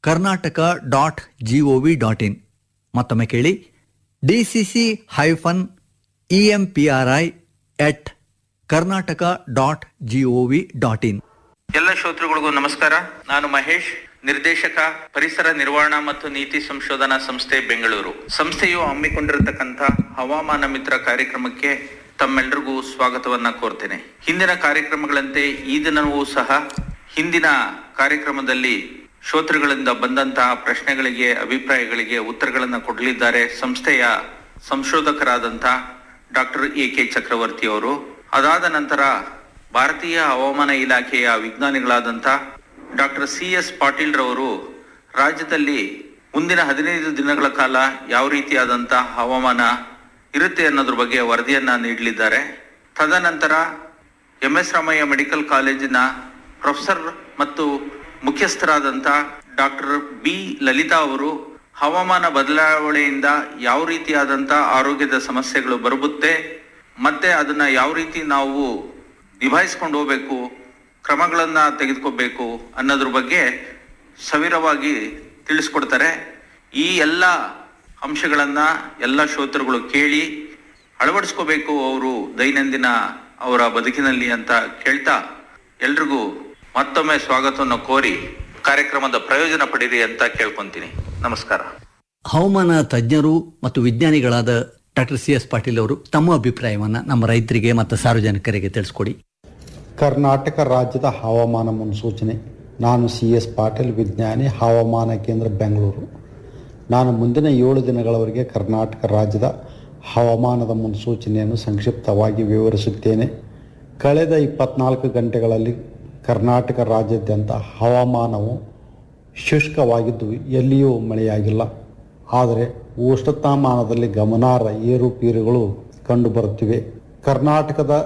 Karnataka dot GOV dot in ಮತ್ತೊಮ್ಮೆ ಕೇಳಿ DCC hyphen EMPRI at Karnataka dot GOV dot in ಎಲ್ಲ ಶ್ರೋತೃಗಳಿಗೂ ನಮಸ್ಕಾರ ನಾನು ಮಹೇಶ್ ನಿರ್ದೇಶಕ ಪರಿಸರ ನಿರ್ವಹಣಾ ಮತ್ತು ನೀತಿ ಸಂಶೋಧನಾ ಸಂಸ್ಥೆ ಬೆಂಗಳೂರು ಸಂಸ್ಥೆಯು ಹಮ್ಮಿಕೊಂಡಿರತಕ್ಕಂಥ ಹವಾಮಾನ ಮಿತ್ರ ಕಾರ್ಯಕ್ರಮಕ್ಕೆ ತಮ್ಮೆಲ್ಲರಿಗೂ ಸ್ವಾಗತವನ್ನ ಕೋರ್ತೇನೆ ಹಿಂದಿನ ಕಾರ್ಯಕ್ರಮಗಳಂತೆ ಈ ದಿನವೂ ಸಹ ಹಿಂದಿನ ಕಾರ್ಯಕ್ರಮದಲ್ಲಿ ಶ್ರೋತೃಗಳಿಂದ ಬಂದಂತಹ ಪ್ರಶ್ನೆಗಳಿಗೆ ಅಭಿಪ್ರಾಯಗಳಿಗೆ ಉತ್ತರಗಳನ್ನು ಕೊಡಲಿದ್ದಾರೆ ಸಂಸ್ಥೆಯ ಸಂಶೋಧಕರಾದಂತಹ ಡಾಕ್ಟರ್ ಎ ಕೆ ಚಕ್ರವರ್ತಿ ಅವರು ಅದಾದ ನಂತರ ಭಾರತೀಯ ಹವಾಮಾನ ಇಲಾಖೆಯ ವಿಜ್ಞಾನಿಗಳಾದಂಥ ಡಾಕ್ಟರ್ ಸಿ ಎಸ್ ಪಾಟೀಲ್ ರವರು ರಾಜ್ಯದಲ್ಲಿ ಮುಂದಿನ ಹದಿನೈದು ದಿನಗಳ ಕಾಲ ಯಾವ ರೀತಿಯಾದಂಥ ಹವಾಮಾನ ಇರುತ್ತೆ ಅನ್ನೋದ್ರ ಬಗ್ಗೆ ವರದಿಯನ್ನ ನೀಡಲಿದ್ದಾರೆ ತದನಂತರ ಎಂ ಎಸ್ ರಾಮಯ್ಯ ಮೆಡಿಕಲ್ ಕಾಲೇಜಿನ ಪ್ರೊಫೆಸರ್ ಮತ್ತು ಮುಖ್ಯಸ್ಥರಾದಂಥ ಡಾಕ್ಟರ್ ಬಿ ಲಲಿತಾ ಅವರು ಹವಾಮಾನ ಬದಲಾವಣೆಯಿಂದ ಯಾವ ರೀತಿಯಾದಂಥ ಆರೋಗ್ಯದ ಸಮಸ್ಯೆಗಳು ಬರುತ್ತೆ ಮತ್ತೆ ಅದನ್ನ ಯಾವ ರೀತಿ ನಾವು ನಿಭಾಯಿಸ್ಕೊಂಡು ಹೋಗ್ಬೇಕು ಕ್ರಮಗಳನ್ನ ತೆಗೆದುಕೋಬೇಕು ಅನ್ನೋದ್ರ ಬಗ್ಗೆ ಸವಿರವಾಗಿ ತಿಳಿಸ್ಕೊಡ್ತಾರೆ ಈ ಎಲ್ಲ ಅಂಶಗಳನ್ನ ಎಲ್ಲ ಶ್ರೋತೃಗಳು ಕೇಳಿ ಅಳವಡಿಸ್ಕೋಬೇಕು ಅವರು ದೈನಂದಿನ ಅವರ ಬದುಕಿನಲ್ಲಿ ಅಂತ ಕೇಳ್ತಾ ಎಲ್ರಿಗೂ ಮತ್ತೊಮ್ಮೆ ಸ್ವಾಗತವನ್ನು ಕೋರಿ ಕಾರ್ಯಕ್ರಮದ ಪ್ರಯೋಜನ ಪಡೀರಿ ಅಂತ ಕೇಳ್ಕೊಂತೀನಿ ನಮಸ್ಕಾರ ಹವಾಮಾನ ತಜ್ಞರು ಮತ್ತು ವಿಜ್ಞಾನಿಗಳಾದ ಡಾಕ್ಟರ್ ಸಿ ಎಸ್ ಪಾಟೀಲ್ ಅವರು ತಮ್ಮ ಅಭಿಪ್ರಾಯವನ್ನ ನಮ್ಮ ರೈತರಿಗೆ ಮತ್ತು ಸಾರ್ವಜನಿಕರಿಗೆ ತಿಳಿಸ್ಕೊಡಿ ಕರ್ನಾಟಕ ರಾಜ್ಯದ ಹವಾಮಾನ ಮುನ್ಸೂಚನೆ ನಾನು ಸಿ ಎಸ್ ಪಾಟೀಲ್ ವಿಜ್ಞಾನಿ ಹವಾಮಾನ ಕೇಂದ್ರ ಬೆಂಗಳೂರು ನಾನು ಮುಂದಿನ ಏಳು ದಿನಗಳವರೆಗೆ ಕರ್ನಾಟಕ ರಾಜ್ಯದ ಹವಾಮಾನದ ಮುನ್ಸೂಚನೆಯನ್ನು ಸಂಕ್ಷಿಪ್ತವಾಗಿ ವಿವರಿಸುತ್ತೇನೆ ಕಳೆದ ಇಪ್ಪತ್ನಾಲ್ಕು ಗಂಟೆಗಳಲ್ಲಿ ಕರ್ನಾಟಕ ರಾಜ್ಯಾದ್ಯಂತ ಹವಾಮಾನವು ಶುಷ್ಕವಾಗಿದ್ದು ಎಲ್ಲಿಯೂ ಮಳೆಯಾಗಿಲ್ಲ ಆದರೆ ಉಷ್ಣತಾಮಾನದಲ್ಲಿ ಗಮನಾರ್ಹ ಏರುಪೇರುಗಳು ಕಂಡುಬರುತ್ತಿವೆ ಕರ್ನಾಟಕದ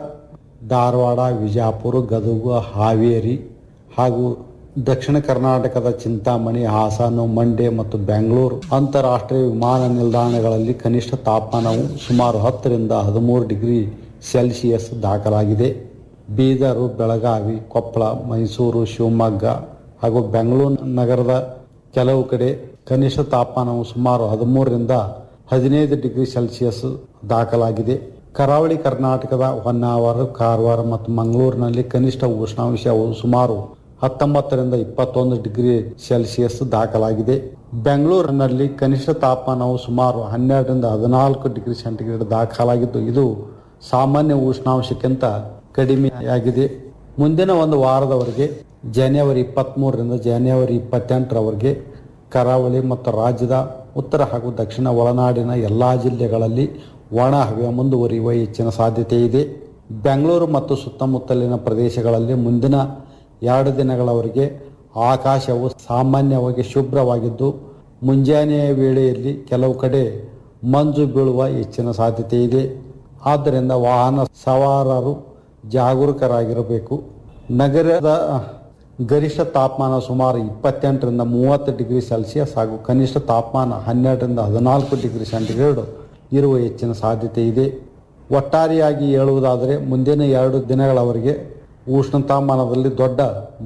ಧಾರವಾಡ ವಿಜಯಪುರ ಗದಗ ಹಾವೇರಿ ಹಾಗೂ ದಕ್ಷಿಣ ಕರ್ನಾಟಕದ ಚಿಂತಾಮಣಿ ಹಾಸನ ಮಂಡ್ಯ ಮತ್ತು ಬೆಂಗಳೂರು ಅಂತಾರಾಷ್ಟ್ರೀಯ ವಿಮಾನ ನಿಲ್ದಾಣಗಳಲ್ಲಿ ಕನಿಷ್ಠ ತಾಪಮಾನವು ಸುಮಾರು ಹತ್ತರಿಂದ ಹದಿಮೂರು ಡಿಗ್ರಿ ಸೆಲ್ಸಿಯಸ್ ದಾಖಲಾಗಿದೆ ಬೀದರು ಬೆಳಗಾವಿ ಕೊಪ್ಪಳ ಮೈಸೂರು ಶಿವಮೊಗ್ಗ ಹಾಗೂ ಬೆಂಗಳೂರು ನಗರದ ಕೆಲವು ಕಡೆ ಕನಿಷ್ಠ ತಾಪಮಾನವು ಸುಮಾರು ಹದಿಮೂರರಿಂದ ಹದಿನೈದು ಡಿಗ್ರಿ ಸೆಲ್ಸಿಯಸ್ ದಾಖಲಾಗಿದೆ ಕರಾವಳಿ ಕರ್ನಾಟಕದ ಹೊನ್ನಾವರ ಕಾರವಾರ ಮತ್ತು ಮಂಗಳೂರಿನಲ್ಲಿ ಕನಿಷ್ಠ ಉಷ್ಣಾಂಶವು ಸುಮಾರು ಹತ್ತೊಂಬತ್ತರಿಂದ ಇಪ್ಪತ್ತೊಂದು ಡಿಗ್ರಿ ಸೆಲ್ಸಿಯಸ್ ದಾಖಲಾಗಿದೆ ಬೆಂಗಳೂರಿನಲ್ಲಿ ಕನಿಷ್ಠ ತಾಪಮಾನವು ಸುಮಾರು ಹನ್ನೆರಡರಿಂದ ಹದಿನಾಲ್ಕು ಡಿಗ್ರಿ ಸೆಂಟಿಗ್ರೇಡ್ ದಾಖಲಾಗಿದ್ದು ಇದು ಸಾಮಾನ್ಯ ಉಷ್ಣಾಂಶಕ್ಕಿಂತ ಕಡಿಮೆಯಾಗಿದೆ ಮುಂದಿನ ಒಂದು ವಾರದವರೆಗೆ ಜನವರಿ ಇಪ್ಪತ್ತ್ಮೂರರಿಂದ ಜನವರಿ ಇಪ್ಪತ್ತೆಂಟರವರೆಗೆ ಕರಾವಳಿ ಮತ್ತು ರಾಜ್ಯದ ಉತ್ತರ ಹಾಗೂ ದಕ್ಷಿಣ ಒಳನಾಡಿನ ಎಲ್ಲ ಜಿಲ್ಲೆಗಳಲ್ಲಿ ಒಣ ಹವೆ ಮುಂದುವರಿಯುವ ಹೆಚ್ಚಿನ ಸಾಧ್ಯತೆ ಇದೆ ಬೆಂಗಳೂರು ಮತ್ತು ಸುತ್ತಮುತ್ತಲಿನ ಪ್ರದೇಶಗಳಲ್ಲಿ ಮುಂದಿನ ಎರಡು ದಿನಗಳವರೆಗೆ ಆಕಾಶವು ಸಾಮಾನ್ಯವಾಗಿ ಶುಭ್ರವಾಗಿದ್ದು ಮುಂಜಾನೆಯ ವೇಳೆಯಲ್ಲಿ ಕೆಲವು ಕಡೆ ಮಂಜು ಬೀಳುವ ಹೆಚ್ಚಿನ ಸಾಧ್ಯತೆ ಇದೆ ಆದ್ದರಿಂದ ವಾಹನ ಸವಾರರು ಜಾಗರೂಕರಾಗಿರಬೇಕು ನಗರದ ಗರಿಷ್ಠ ತಾಪಮಾನ ಸುಮಾರು ಇಪ್ಪತ್ತೆಂಟರಿಂದ ಮೂವತ್ತು ಡಿಗ್ರಿ ಸೆಲ್ಸಿಯಸ್ ಹಾಗೂ ಕನಿಷ್ಠ ತಾಪಮಾನ ಹನ್ನೆರಡರಿಂದ ಹದಿನಾಲ್ಕು ಡಿಗ್ರಿ ಸೆಂಟಿಗ್ರೇಡ್ ಇರುವ ಹೆಚ್ಚಿನ ಸಾಧ್ಯತೆ ಇದೆ ಒಟ್ಟಾರೆಯಾಗಿ ಹೇಳುವುದಾದರೆ ಮುಂದಿನ ಎರಡು ದಿನಗಳವರೆಗೆ ಉಷ್ಣತಾಮಾನದಲ್ಲಿ ದೊಡ್ಡ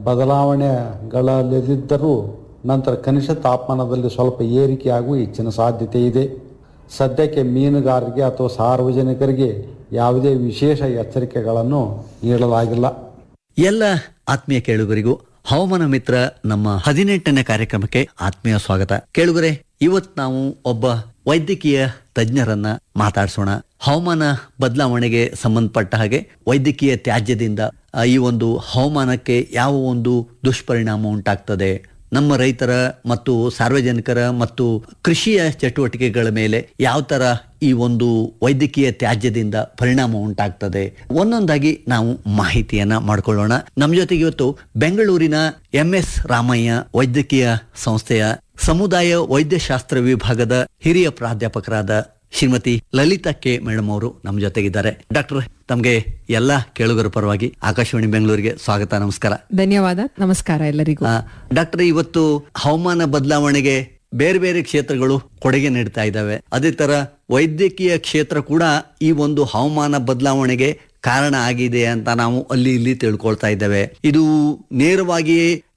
ಬದಲಾವಣೆಗಳಲ್ಲಿದ್ದರೂ ನಂತರ ಕನಿಷ್ಠ ತಾಪಮಾನದಲ್ಲಿ ಸ್ವಲ್ಪ ಏರಿಕೆಯಾಗುವ ಹೆಚ್ಚಿನ ಸಾಧ್ಯತೆ ಇದೆ ಸದ್ಯಕ್ಕೆ ಮೀನುಗಾರರಿಗೆ ಅಥವಾ ಸಾರ್ವಜನಿಕರಿಗೆ ಯಾವುದೇ ವಿಶೇಷ ಎಚ್ಚರಿಕೆಗಳನ್ನು ನೀಡಲಾಗಿಲ್ಲ ಎಲ್ಲ ಆತ್ಮೀಯ ಕೇಳುಗರಿಗೂ ಹವಾಮಾನ ಮಿತ್ರ ನಮ್ಮ ಹದಿನೆಂಟನೇ ಕಾರ್ಯಕ್ರಮಕ್ಕೆ ಆತ್ಮೀಯ ಸ್ವಾಗತ ಕೇಳುಗರೆ ಇವತ್ ನಾವು ಒಬ್ಬ ವೈದ್ಯಕೀಯ ತಜ್ಞರನ್ನ ಮಾತಾಡ್ಸೋಣ ಹವಾಮಾನ ಬದಲಾವಣೆಗೆ ಸಂಬಂಧಪಟ್ಟ ಹಾಗೆ ವೈದ್ಯಕೀಯ ತ್ಯಾಜ್ಯದಿಂದ ಆ, ಈ ಒಂದು ಹವಾಮಾನಕ್ಕೆ ಯಾವ ಒಂದು ದುಷ್ಪರಿಣಾಮ ಉಂಟಾಗ್ತದೆ ನಮ್ಮ ರೈತರ ಮತ್ತು ಸಾರ್ವಜನಿಕರ ಮತ್ತು ಕೃಷಿಯ ಚಟುವಟಿಕೆಗಳ ಮೇಲೆ ಯಾವ ತರ ಈ ಒಂದು ವೈದ್ಯಕೀಯ ತ್ಯಾಜ್ಯದಿಂದ ಪರಿಣಾಮ ಉಂಟಾಗ್ತದೆ ಒಂದೊಂದಾಗಿ ನಾವು ಮಾಹಿತಿಯನ್ನ ಮಾಡ್ಕೊಳ್ಳೋಣ ನಮ್ಮ ಜೊತೆಗೆ ಇವತ್ತು ಬೆಂಗಳೂರಿನ ಎಂ ಎಸ್ ರಾಮಯ್ಯ ವೈದ್ಯಕೀಯ ಸಂಸ್ಥೆಯ ಸಮುದಾಯ ವೈದ್ಯಶಾಸ್ತ್ರ ವಿಭಾಗದ ಹಿರಿಯ ಪ್ರಾಧ್ಯಾಪಕರಾದ ಶ್ರೀಮತಿ ಲಲಿತಾ ಕೆ ಮೇಡಮ್ ಅವರು ನಮ್ಮ ಜೊತೆಗಿದ್ದಾರೆ ಡಾಕ್ಟರ್ ತಮಗೆ ಎಲ್ಲ ಕೇಳುಗರ ಪರವಾಗಿ ಆಕಾಶವಾಣಿ ಬೆಂಗಳೂರಿಗೆ ಸ್ವಾಗತ ನಮಸ್ಕಾರ ಧನ್ಯವಾದ ನಮಸ್ಕಾರ ಎಲ್ಲರಿಗೂ ಆ, ಡಾಕ್ಟರ್ ಇವತ್ತು ಹವಾಮಾನ ಬದಲಾವಣೆಗೆ ಬೇರೆ ಬೇರೆ ಕ್ಷೇತ್ರಗಳು ಕೊಡುಗೆ ನೀಡ್ತಾ ಇದ್ದಾವೆ ಅದೇ ತರ ವೈದ್ಯಕೀಯ ಕ್ಷೇತ್ರ ಕೂಡ ಈ ಒಂದು ಹವಾಮಾನ ಬದಲಾವಣೆಗೆ ಕಾರಣ ಆಗಿದೆ ಅಂತ ನಾವು ಅಲ್ಲಿ ಇಲ್ಲಿ ತಿಳ್ಕೊಳ್ತಾ ಇದ್ದೇವೆ ಇದು ನೇರವಾಗಿ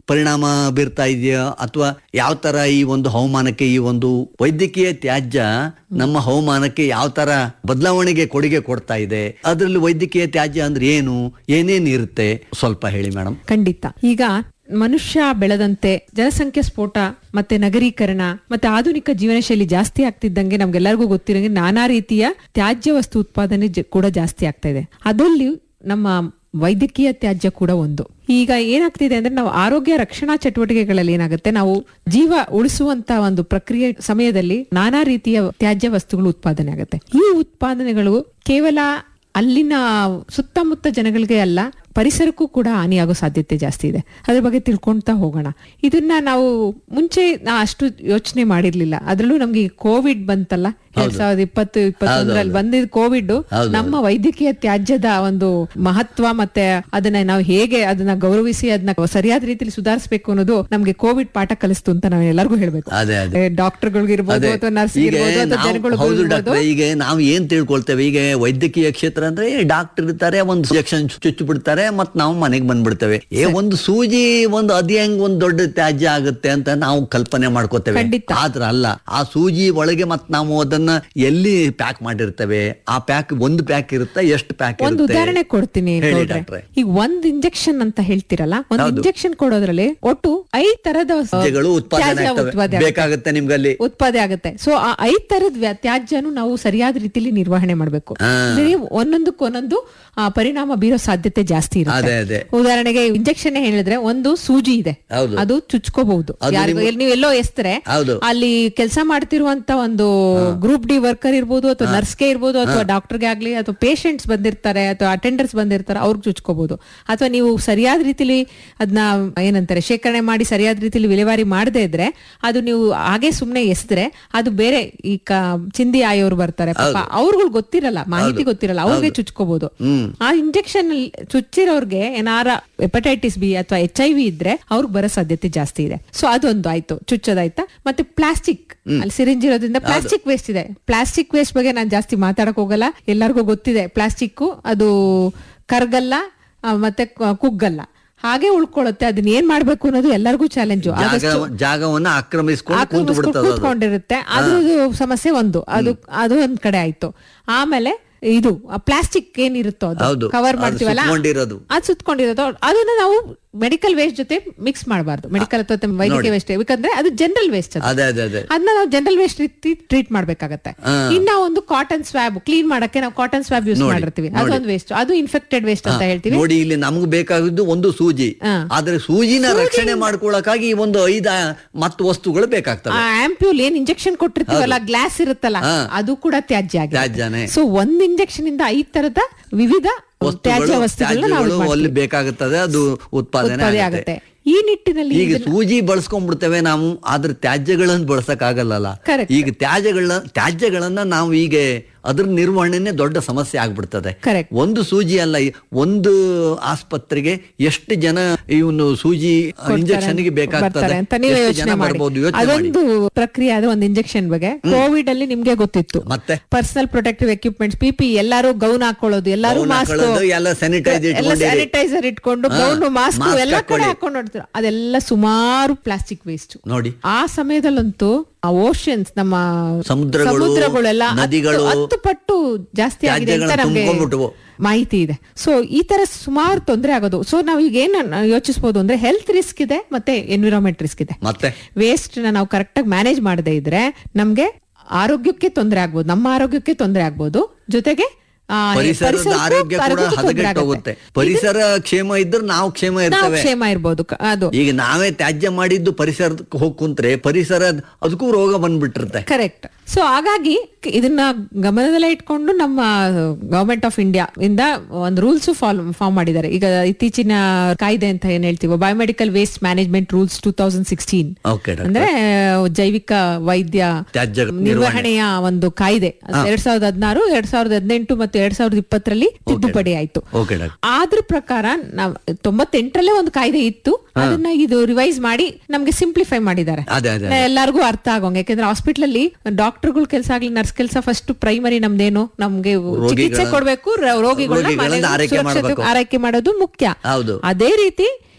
ಪರಿಣಾಮ ಬೀರ್ತಾ ಇದೆಯಾ ಅಥವಾ ಯಾವ ತರ ಈ ಒಂದು ಹವಾಮಾನಕ್ಕೆ ಈ ಒಂದು ವೈದ್ಯಕೀಯ ತ್ಯಾಜ್ಯ ನಮ್ಮ ಹವಾಮಾನಕ್ಕೆ ಯಾವ ತರ ಬದಲಾವಣೆಗೆ ಕೊಡುಗೆ ಕೊಡ್ತಾ ಇದೆ ಅದರಲ್ಲಿ ವೈದ್ಯಕೀಯ ತ್ಯಾಜ್ಯ ಅಂದ್ರೆ ಏನು ಏನೇನ್ ಇರುತ್ತೆ ಸ್ವಲ್ಪ ಹೇಳಿ ಮೇಡಮ್ ಖಂಡಿತ ಈಗ ಮನುಷ್ಯ ಬೆಳೆದಂತೆ ಜನಸಂಖ್ಯೆ ಸ್ಫೋಟ ಮತ್ತೆ ನಗರೀಕರಣ ಮತ್ತೆ ಆಧುನಿಕ ಜೀವನ ಶೈಲಿ ಜಾಸ್ತಿ ಆಗ್ತಿದ್ದಂಗೆ ನಮ್ಗೆಲ್ಲರಿಗೂ ಗೊತ್ತಿರಂಗೆ ನಾನಾ ರೀತಿಯ ತ್ಯಾಜ್ಯ ವಸ್ತು ಉತ್ಪಾದನೆ ಜ- ಕೂಡ ಜಾಸ್ತಿ ಆಗ್ತಾ ಇದೆ ಅದರಲ್ಲಿ ನಮ್ಮ ವೈದ್ಯಕೀಯ ತ್ಯಾಜ್ಯ ಕೂಡ ಒಂದು ಈಗ ಏನಾಗ್ತಿದೆ ಅಂದ್ರೆ ನಾವು ಆರೋಗ್ಯ ರಕ್ಷಣಾ ಚಟುವಟಿಕೆಗಳಲ್ಲಿ ಏನಾಗುತ್ತೆ ನಾವು ಜೀವ ಉಳಿಸುವಂತ ಒಂದು ಪ್ರಕ್ರಿಯೆ ಸಮಯದಲ್ಲಿ ನಾನಾ ರೀತಿಯ ತ್ಯಾಜ್ಯ ವಸ್ತುಗಳು ಉತ್ಪಾದನೆ ಆಗುತ್ತೆ ಈ ಉತ್ಪಾದನೆಗಳು ಕೇವಲ ಅಲ್ಲಿನ ಸುತ್ತಮುತ್ತ ಜನಗಳಿಗೆ ಅಲ್ಲ ಪರಿಸರಕ್ಕೂ ಕೂಡ ಹಾನಿಯಾಗೋ ಸಾಧ್ಯತೆ ಜಾಸ್ತಿ ಇದೆ ಅದ್ರ ಬಗ್ಗೆ ತಿಳ್ಕೊಂತಾ ಹೋಗೋಣ ಇದನ್ನ ನಾವು ಮುಂಚೆ ನಾ ಅಷ್ಟು ಯೋಚನೆ ಮಾಡಿರ್ಲಿಲ್ಲ ಅದ್ರಲ್ಲೂ ನಮ್ಗೆ ಈ ಕೋವಿಡ್ ಬಂತಲ್ಲ ಎರಡ್ ಸಾವಿರದ ಇಪ್ಪತ್ತು ಇಪ್ಪತ್ತೊಂದರಲ್ಲಿ ಬಂದಿದ್ ಕೋವಿಡ್ ನಮ್ಮ ವೈದ್ಯಕೀಯ ತ್ಯಾಜ್ಯದ ಒಂದು ಮಹತ್ವ ಮತ್ತೆ ಅದನ್ನ ನಾವು ಹೇಗೆ ಅದನ್ನ ಗೌರವಿಸಿ ಅದನ್ನ ಸರಿಯಾದ ರೀತಿಯಲ್ಲಿ ಸುಧಾರಿಸಬೇಕು ಅನ್ನೋದು ನಮ್ಗೆ ಕೋವಿಡ್ ಪಾಠ ಕಲಿಸ್ತು ಅಂತ ನಾವು ಎಲ್ಲರಿಗೂ ಹೇಳ್ಬೇಕು ಅದೇ ಅದೇ ಡಾಕ್ಟರ್ಗಳಿರ್ಬೋದು ಅದೇ. ಅಥವಾ ನರ್ಸ್ ಈಗ ಇರ್ಬೋದು ಅಥವಾ ನಾವು- ಜನಗಳು ಹೌದು ಇರ್ಬೋದು. ಡಾಕ್ಟ್ರೆ, ಈಗ ನಾವು ಏನ್ ತಿಳ್ಕೊಳ್ತೇವೆ ಈಗ ವೈದ್ಯಕೀಯ ಕ್ಷೇತ್ರ ಅಂದ್ರೆ ಡಾಕ್ಟರ್ ಇರ್ತಾರೆ ಒಂದು ಇಂಜೆಕ್ಷನ್ ಚುಚ್ಚು ಬಿಡ್ತಾರೆ ಮತ್ ನಾವು ಮನೆಗೆ ಬಂದ್ಬಿಡ್ತೇವೆ ಏ ಒಂದು ಸೂಜಿ ಒಂದು ಅದಿ ಹೆಂಗ್ ಒಂದ್ ದೊಡ್ಡ ತ್ಯಾಜ್ಯ ಆಗುತ್ತೆ ಅಂತ ನಾವು ಕಲ್ಪನೆ ಮಾಡ್ಕೋತೇವೆ ಖಂಡಿತ. ಆದ್ರ ಅಲ್ಲ ಆ ಸೂಜಿ ಒಳಗೆ ಮತ್ ನಾವು ಅದನ್ನ ಎಲ್ಲಿ ಪ್ಯಾಕ್ ಮಾಡಿರ್ತೇವೆ ಆ ಪ್ಯಾಕ್ ಒಂದು ಪ್ಯಾಕ್ ಇರುತ್ತೆ ಎಷ್ಟು ಪ್ಯಾಕ್ ಒಂದು ಇರುತ್ತೆ ಉದಾಹರಣೆ ಕೊಡ್ತೀನಿ ಹೇಳಿ ನೋಡ್ರೆ. ಡಾಕ್ಟ್ರೆ. ಈಗ ಒಂದ್ ಇಂಜೆಕ್ಷನ್ ಅಂತ ಹೇಳ್ತಿರಲ್ಲ ಒಂದ್ ಹೌದು. ಇಂಜೆಕ್ಷನ್ ಕೊಡೋದ್ರಲ್ಲಿ ಒಟ್ಟು ಐದ್ ತರದ ತ್ಯಾಜ್ಯಗಳು ಉತ್ಪಾದನೆ ತ್ಯಾಜ್ಯ ಆಗ್ತವೆ. ಉತ್ಪಾದನೆ ಆಗುತ್ತೆ. ಬೇಕಾಗುತ್ತೆ ನಿಮ್ಗಲ್ಲಿ ಉತ್ಪಾದನೆ ಆಗುತ್ತೆ ಸೊ ಆ ಐದ್ ತರದ ವ್ಯ- ತ್ಯಾಜ್ಯನು ನಾವು ಸರಿಯಾದ ರೀತಿಯಲ್ಲಿ ನಿರ್ವಹಣೆ ಮಾಡ್ಬೇಕು ಹಾ. ಅಂದ್ರೆ ಒಂದೊಂದಕ್ಕೆ ಒಂದೊಂದು ಆ, ಪರಿಣಾಮ ಬೀರೋ ಸಾಧ್ಯತೆ ಜಾಸ್ತಿ ಇರುತ್ತೆ ಅದೇ ಅದೇ ಉದಾಹರಣೆಗೆ ಇಂಜೆಕ್ಷನ್ ಹೇಳಿದ್ರೆ ಒಂದು ಸೂಜಿ ಇದೆ ಹೌದು. ಅದು ಚುಚ್ಕೋಬಹುದು ಅದು ಯಾರಿಗೂ ನಿಮ್ಮ- ನೀವು ಎಲ್ಲೋ ಎಸ್ತರೆ ಹೌದು. ಅಲ್ಲಿ ಕೆಲಸ ಮಾಡ್ತಿರುವಂತ ಒಂದು ಗ್ರೂಪ್ ಡಿ ವರ್ಕರ್ ಇರ್ಬೋದು ಅಥವಾ ನರ್ಸ್ಗೆ ಇರ್ಬೋದು ಅಥವಾ ಡಾಕ್ಟರ್ಗೆ ಆಗ್ಲಿ ಅಥವಾ ಪೇಷಂಟ್ಸ್ ಬಂದಿರ್ತಾರೆ ಅಥವಾ ಅಟೆಂಡರ್ಸ್ ಬಂದಿರ್ತಾರೆ ಅವ್ರಿಗೆ ಚುಚ್ಕೋಬಹುದು ಅಥವಾ ನೀವು ಸರಿಯಾದ ರೀತಿಲಿ ಅದನ್ನ ಏನಂತಾರೆ ಶೇಖರಣೆ ಮಾಡಿ ಸರಿಯಾದ ರೀತಿಲಿ ವಿಲೇವಾರಿ ಮಾಡದೇ ಇದ್ರೆ ಅದು ನೀವು ಹಾಗೆ ಸುಮ್ನೆ ಎಸೆದ್ರೆ ಅದು ಬೇರೆ ಈ ಕ- ಚಿಂದಿ ಆಯೋರು ಬರ್ತಾರೆ ಪಾಪ ಅವ್ರಿಗೆ ಗೊತ್ತಿರಲ್ಲ ಮಾಹಿತಿ ಗೊತ್ತಿರಲ್ಲ ಅವ್ರಿಗೆ ಚುಚ್ಕೋಬಹುದು ಆ ಇಂಜೆಕ್ಷನ್ ಚುಚ್ಚಿರೋರ್ಗೆ ಏನಾರ ಹೆಪಟೈಟಿಸ್ ಬಿ ಅಥವಾ ಎಚ್ ಐ ವಿ ಇದ್ರೆ ಅವ್ರಿಗೆ ಬರೋ ಸಾಧ್ಯತೆ ಜಾಸ್ತಿ ಇದೆ ಸೊ ಅದೊಂದು ಆಯ್ತು ಚುಚ್ಚೋದಾಯ್ತಾ ಮತ್ತೆ ಪ್ಲಾಸ್ಟಿಕ್ ಅಲ್ಲಿ ಸಿರಿಂಜ್ ಇರೋದ್ರಿಂದ ಪ್ಲಾಸ್ಟಿಕ್ ವೇಸ್ಟ್ ಇದೆ ಪ್ಲಾಸ್ಟಿಕ್ ವೇಸ್ಟ್ ಬಗ್ಗೆ ನಾನು ಜಾಸ್ತಿ ಮಾತಾಡಕ್ ಹೋಗಲ್ಲ ಎಲ್ಲರಿಗೂ ಗೊತ್ತಿದೆ ಪ್ಲಾಸ್ಟಿಕ್ ಅದು ಕರ್ಗಲ್ಲ ಆ, ಮತ್ತೆ ಕ- ಕುಗ್ಗಲ್ಲ ಹಾಗೆ ಉಳ್ಕೊಳ್ಳುತ್ತೆ ಅದನ್ನ ಏನ್ ಮಾಡ್ಬೇಕು ಅನ್ನೋದು ಎಲ್ಲರಿಗೂ ಚಾಲೆಂಜು ಜಾಗ ಜಾಗವನ್ನ ಆಕ್ರಮಿಸ್ಕೊಂಡು ಕೂತು ಬಿಡ್ತದ ಅದು ಕೂತ್ಕೊಂಡಿರುತ್ತೆ ಅದ್ರದ್ದು ಸಮಸ್ಯೆ ಒಂದು ಅದು ಅದು ಒಂದ್ ಕಡೆ ಆಯ್ತು ಆಮೇಲೆ ಇದು ಪ್ಲಾಸ್ಟಿಕ್ ಏನಿರುತ್ತೋ ಅದು ಹೌದು. ಕವರ್ ಅದು ಮಾಡ್ತೀವಲ್ಲ ಸುತ್ಕೊಂಡಿರೋದು. ಅದು ಸುತ್ಕೊಂಡಿರೋದು ಅದನ್ನ ನಾವು ಮೆಡಿಕಲ್ ವೇಸ್ಟ್ ಜೊತೆ ಮಿಕ್ಸ್ ಮಾಡಬಾರ್ದು ಮೆಡಿಕಲ್ ಅಥವಾ ವೈದ್ಯಕೀಯ ವೇಸ್ಟ್ ಯಾಕಂದ್ರೆ ಅದು ಜನರಲ್ ವೇಸ್ಟ್ ಅದು ಅದೇ ಅದೇ ಅದೇ ಅದನ್ನ ನಾವು ಜನರಲ್ ವೇಸ್ಟ್ ರೀತಿ ಟ್ರೀಟ್ ಮಾಡ್ಬೇಕಾಗತ್ತೆ ಇನ್ನ ಒಂದು ಕಾಟನ್ ಸ್ವಾಬ್ ಕ್ಲೀನ್ ಮಾಡಕ್ಕೆ ನಾವು ಕಾಟನ್ ಸ್ವಾಬ್ ಯೂಸ್ ಮಾಡಿರ್ತೀವಿ ಅದೊಂದು ವೇಸ್ಟ್ ಅದು ಇನ್ಫೆಕ್ಟೆಡ್ ವೇಸ್ಟ್ ಅಂತ ಹೇಳ್ತೀವಿ ನೋಡಿ ಇಲ್ಲಿ ನಮ್ಗೆ ಬೇಕಾಗಿದ್ದು ಒಂದು ಸೂಜಿ ಹಾ. ಆದ್ರೆ ಸೂಜಿನ ರಕ್ಷಣೆ ಮಾಡ್ಕೊಳಕ್ಕಾಗಿ ಈ ಒಂದು ಐದ ಮತ್ ವಸ್ತುಗಳು ಬೇಕಾಗ್ತವೆ ಆ ಆಂಪ್ಯೂಲ್ ಏನ್ ಇಂಜೆಕ್ಷನ್ ಕೊಟ್ಟಿರ್ತೀವಲ್ಲ ಗ್ಲಾಸ್ ಇರುತ್ತಲ್ಲ ಹಾ. ಅದು ಕೂಡ ತ್ಯಾಜ್ಯ ತ್ಯಾಜ್ಯನೇ. ಆಗಿದೆ ಸೊ ಒಂದ್ ಇಂಜೆಕ್ಷನ್ ಇಂದ ಐದ್ ತರದ ವಿವಿಧ ತ್ಯಾಜ್ಯ ವಸ್ತುಗಳು ವಸ್ತುಗಳನ್ನ ನಾವು ತ್ಯಾಜ್ಯಗಳು ಅಲ್ಲಿ ಮಾಡ್ತೀವಿ. ಬೇಕಾಗುತ್ತದೆ ಅದು ಉತ್ಪಾದನೆ ಉತ್ಪಾದನೆ ಆಗುತ್ತೆ ಆಗುತ್ತೆ ಈ ನಿಟ್ಟಿನಲ್ಲಿ ಈಗ ಇದನ್ನ- ಸೂಜಿ ಬಳಸ್ಕೊಂಡ್ಬಿಡ್ತೇವೆ ನಾವು ಆದ್ರೆ ತ್ಯಾಜ್ಯಗಳನ್ನು ಬಳಸಕ್ ಆಗಲ್ಲ Correct. ಈಗ ತ್ಯಾಜ್ಯಗಳನ್ನ ತ್ಯಾಜ್ಯಗಳನ್ನ ನಾವು ಈಗ ಅದ್ರ ನಿರ್ವಹಣೆನೆ ದೊಡ್ಡ ಸಮಸ್ಯೆ ಆಗ್ಬಿಡ್ತದೆ Correct. ಒಂದು ಸೂಜಿ ಅಲ್ಲ ಈ ಒಂದು ಆಸ್ಪತ್ರೆಗೆ ಎಷ್ಟು ಜನ ಇವನು ಸೂಜಿ ಇಂಜೆಕ್ಷನ್ ಗೆ ಬೇಕಾಗ್ತದೆ ಬರ್ತಾರೆ ಅಂತ ನೀವೇ ಎಷ್ಟು ಯೋಚನೆ ಜನ ಮಾಡಿ ಬರ್ಬೋದು ಯೋಚನೆ ಮಾಡಿ ಅದೊಂದು ಪ್ರಕ್ರಿಯೆ ಆದ ಒಂದು ಇಂಜೆಕ್ಷನ್ ಬಗ್ಗೆ ಕೋವಿಡ್ ಅಲ್ಲಿ ನಿಮ್ಗೆ ಗೊತ್ತಿತ್ತು ಮತ್ತೆ ಪರ್ಸನಲ್ ಪ್ರೊಟೆಕ್ಟಿವ್ ಎಕ್ವಿಪ್ಮೆಂಟ್ಸ್ ಪಿಪಿ ಎಲ್ಲಾರು ಗೌನ್ ಹಾಕೊಳ್ಳೋದು ಎಲ್ಲಾರು ಗೌನ್ ಮಾಸ್ಕ್ ಹಾಕೊಳ್ಳೋದು, ಎಲ್ಲ sanitizer ಎಲ್ಲ ಇಟ್ಕೊಂಡಿರಿ. ಸ್ಯಾನಿಟೈಸರ್ ಇಟ್ಕೊಂಡು ಹಾ, ಗೌನ್ ಮಾಸ್ಕ್ mask ಎಲ್ಲ ಕಡೆ ಹಾಕೊಳ್ಳಿ. ಹಾಕೊಂಡು ನೋಡ್ತಾರೆ ಅದೆಲ್ಲ ಸುಮಾರು ಪ್ಲಾಸ್ಟಿಕ್ ವೇಸ್ಟ್ ನೋಡಿ ಆ ಸಮಯದಲ್ಲಂತೂ ಆ ಓಷನ್ಸ್ ನಮ್ಮ ಸಮುದ್ರಗಳು, ಸಮುದ್ರಗಳೆಲ್ಲ ಹತ್ತು- ನದಿಗಳು, ಹತ್ತು ಪಟ್ಟು ಜಾಸ್ತಿ ಆಗಿದೆ ಅಂತ ತ್ಯಾಜ್ಯಗಳನ್ನ ನಮ್ಗೆ ತುಂಬ್ಕೊಂಡ್ಬಿಟ್ವು. ಮಾಹಿತಿ ಇದೆ ಸೊ ಈ ತರ ಸುಮಾರು ತೊಂದರೆ ಆಗೋದು ಸೊ ನಾವು ಈಗ ಏನ್ ಯೋಚಿಸಬಹುದು ಅಂದ್ರೆ ಹೆಲ್ತ್ ರಿಸ್ಕ್ ಇದೆ ಮತ್ತೆ ಎನ್ವಿರಾನ್ಮೆಂಟ್ ರಿಸ್ಕ್ ಇದೆ ಮತ್ತೆ ವೇಸ್ಟ್ ನ ನಾವು ಕರೆಕ್ಟ್ ಆಗಿ ಮ್ಯಾನೇಜ್ ಮಾಡದೇ ಇದ್ರೆ ನಮ್ಗೆ ಆರೋಗ್ಯಕ್ಕೆ ತೊಂದರೆ ಆಗ್ಬೋದು ನಮ್ಮ ಆರೋಗ್ಯಕ್ಕೆ ತೊಂದರೆ ಆಗ್ಬೋದು ಜೊತೆಗೆ ಆ, ಪರಿಸರದ ಪರಿಸರಕ್ಕೂ ಆರೋಗ್ಯ ಕೂಡ ಆರೋಗ್ಯಕ್ಕೂ ತೊಂದ್ರೆ ಹದಗೆಟ್ಟು ಆಗುತ್ತೆ. ಹೋಗುತ್ತೆ ಪರಿಸರ ಕ್ಷೇಮ ಇದ್ರೆ ನಾವು ಕ್ಷೇಮ ನಾವು ಇರ್ತೇವೆ ಕ್ಷೇಮ ಇರ್ಬೋದು ಕ- ಅದು ಈಗ ನಾವೇ ತ್ಯಾಜ್ಯ ಮಾಡಿದ್ದು ಪರಿಸರಕ್ಕೆ ಹೋಗಿ ಕುಂತ್ರೆ ಪರಿಸರ ಅದಕ್ಕೂ ರೋಗ ಬಂದ್ಬಿಟ್ಟಿರುತ್ತೆ ಕರೆಕ್ಟ್ ಸೊ ಹಾಗಾಗಿ ಕ- ಇದನ್ನ ಗಮನದಲ್ಲೇ ಇಟ್ಕೊಂಡು ನಮ್ಮ ಗವರ್ಮೆಂಟ್ ಆಫ್ ಇಂಡಿಯಾ ಇಂದ ಒಂದು ರೂಲ್ಸ್ ಫಾರ್ಮ್ ಮಾಡಿದ್ದಾರೆ ಈಗ ಇತ್ತೀಚಿನ ಕಾಯ್ದೆ ಅಂತ ಏನ್ ಹೇಳ್ತೀವೋ biomedical waste management rules two thousand sixteen okay ಅಂದ್ರೆ ಜೈವಿಕ ವೈದ್ಯ ತ್ಯಾಜ್ಯ ನಿರ್ವಹಣೆಯ ಒಂದು ಕಾಯ್ದೆ ಎರಡ್ ಸಾವಿರದ ಹದಿನಾರು ಎರಡ್ ಸಾವಿರದ ಹದಿನೆಂಟು ಮತ್ತು ಎರಡ್ ಸಾವಿರದ ಇಪ್ಪತ್ತರಲ್ಲಿ ತಿದ್ದುಪಡಿ ಆಯ್ತು ಓಕೆ ಡಾಕ್ಟರ್ ಆದ್ರ ಪ್ರಕಾರ ನಾವ್ ತೊಂಬತ್ತೆಂಟರಲ್ಲೇ ಒಂದು ಕಾಯ್ದೆ ಇತ್ತು ಅದನ್ನ ಇದು ರಿವೈಸ್ ಮಾಡಿ ನಮ್ಗೆ ಸಿಂಪ್ಲಿಫೈ ಮಾಡಿದ್ದಾರೆ ಅದೇ ಅದೇ ಎಲ್ಲರಿಗೂ ಅರ್ಥ ಆಗೋಂಗೆ ಯಾಕಂದ್ರೆ ಹಾಸ್ಪಿಟಲ್ ಅಲ್ಲಿ ಡಾಕ್ಟರ್ಗಳ ಕೆಲಸ ಆಗ್ಲಿ ನರ್ಸ್ ಕೆಲಸ ಫಸ್ಟ್ ಪ್ರೈಮರಿ ನಮ್ದೇನು ನಮ್ಗೆ ಚಿಕಿತ್ಸೆ ಕೊಡ್ಬೇಕು ರ- ರೋಗಿಗಳನ್ನ ರೋಗಿಗಳನ್ನ ಮನೆಗೆ ಆರೈಕೆ ಸುರಕ್ಷಿತ ಮಾಡ್ಬೇಕು. ಆರೈಕೆ ಮಾಡೋದು ಮುಖ್ಯ ಹೌದು ಅದೇ ರೀತಿ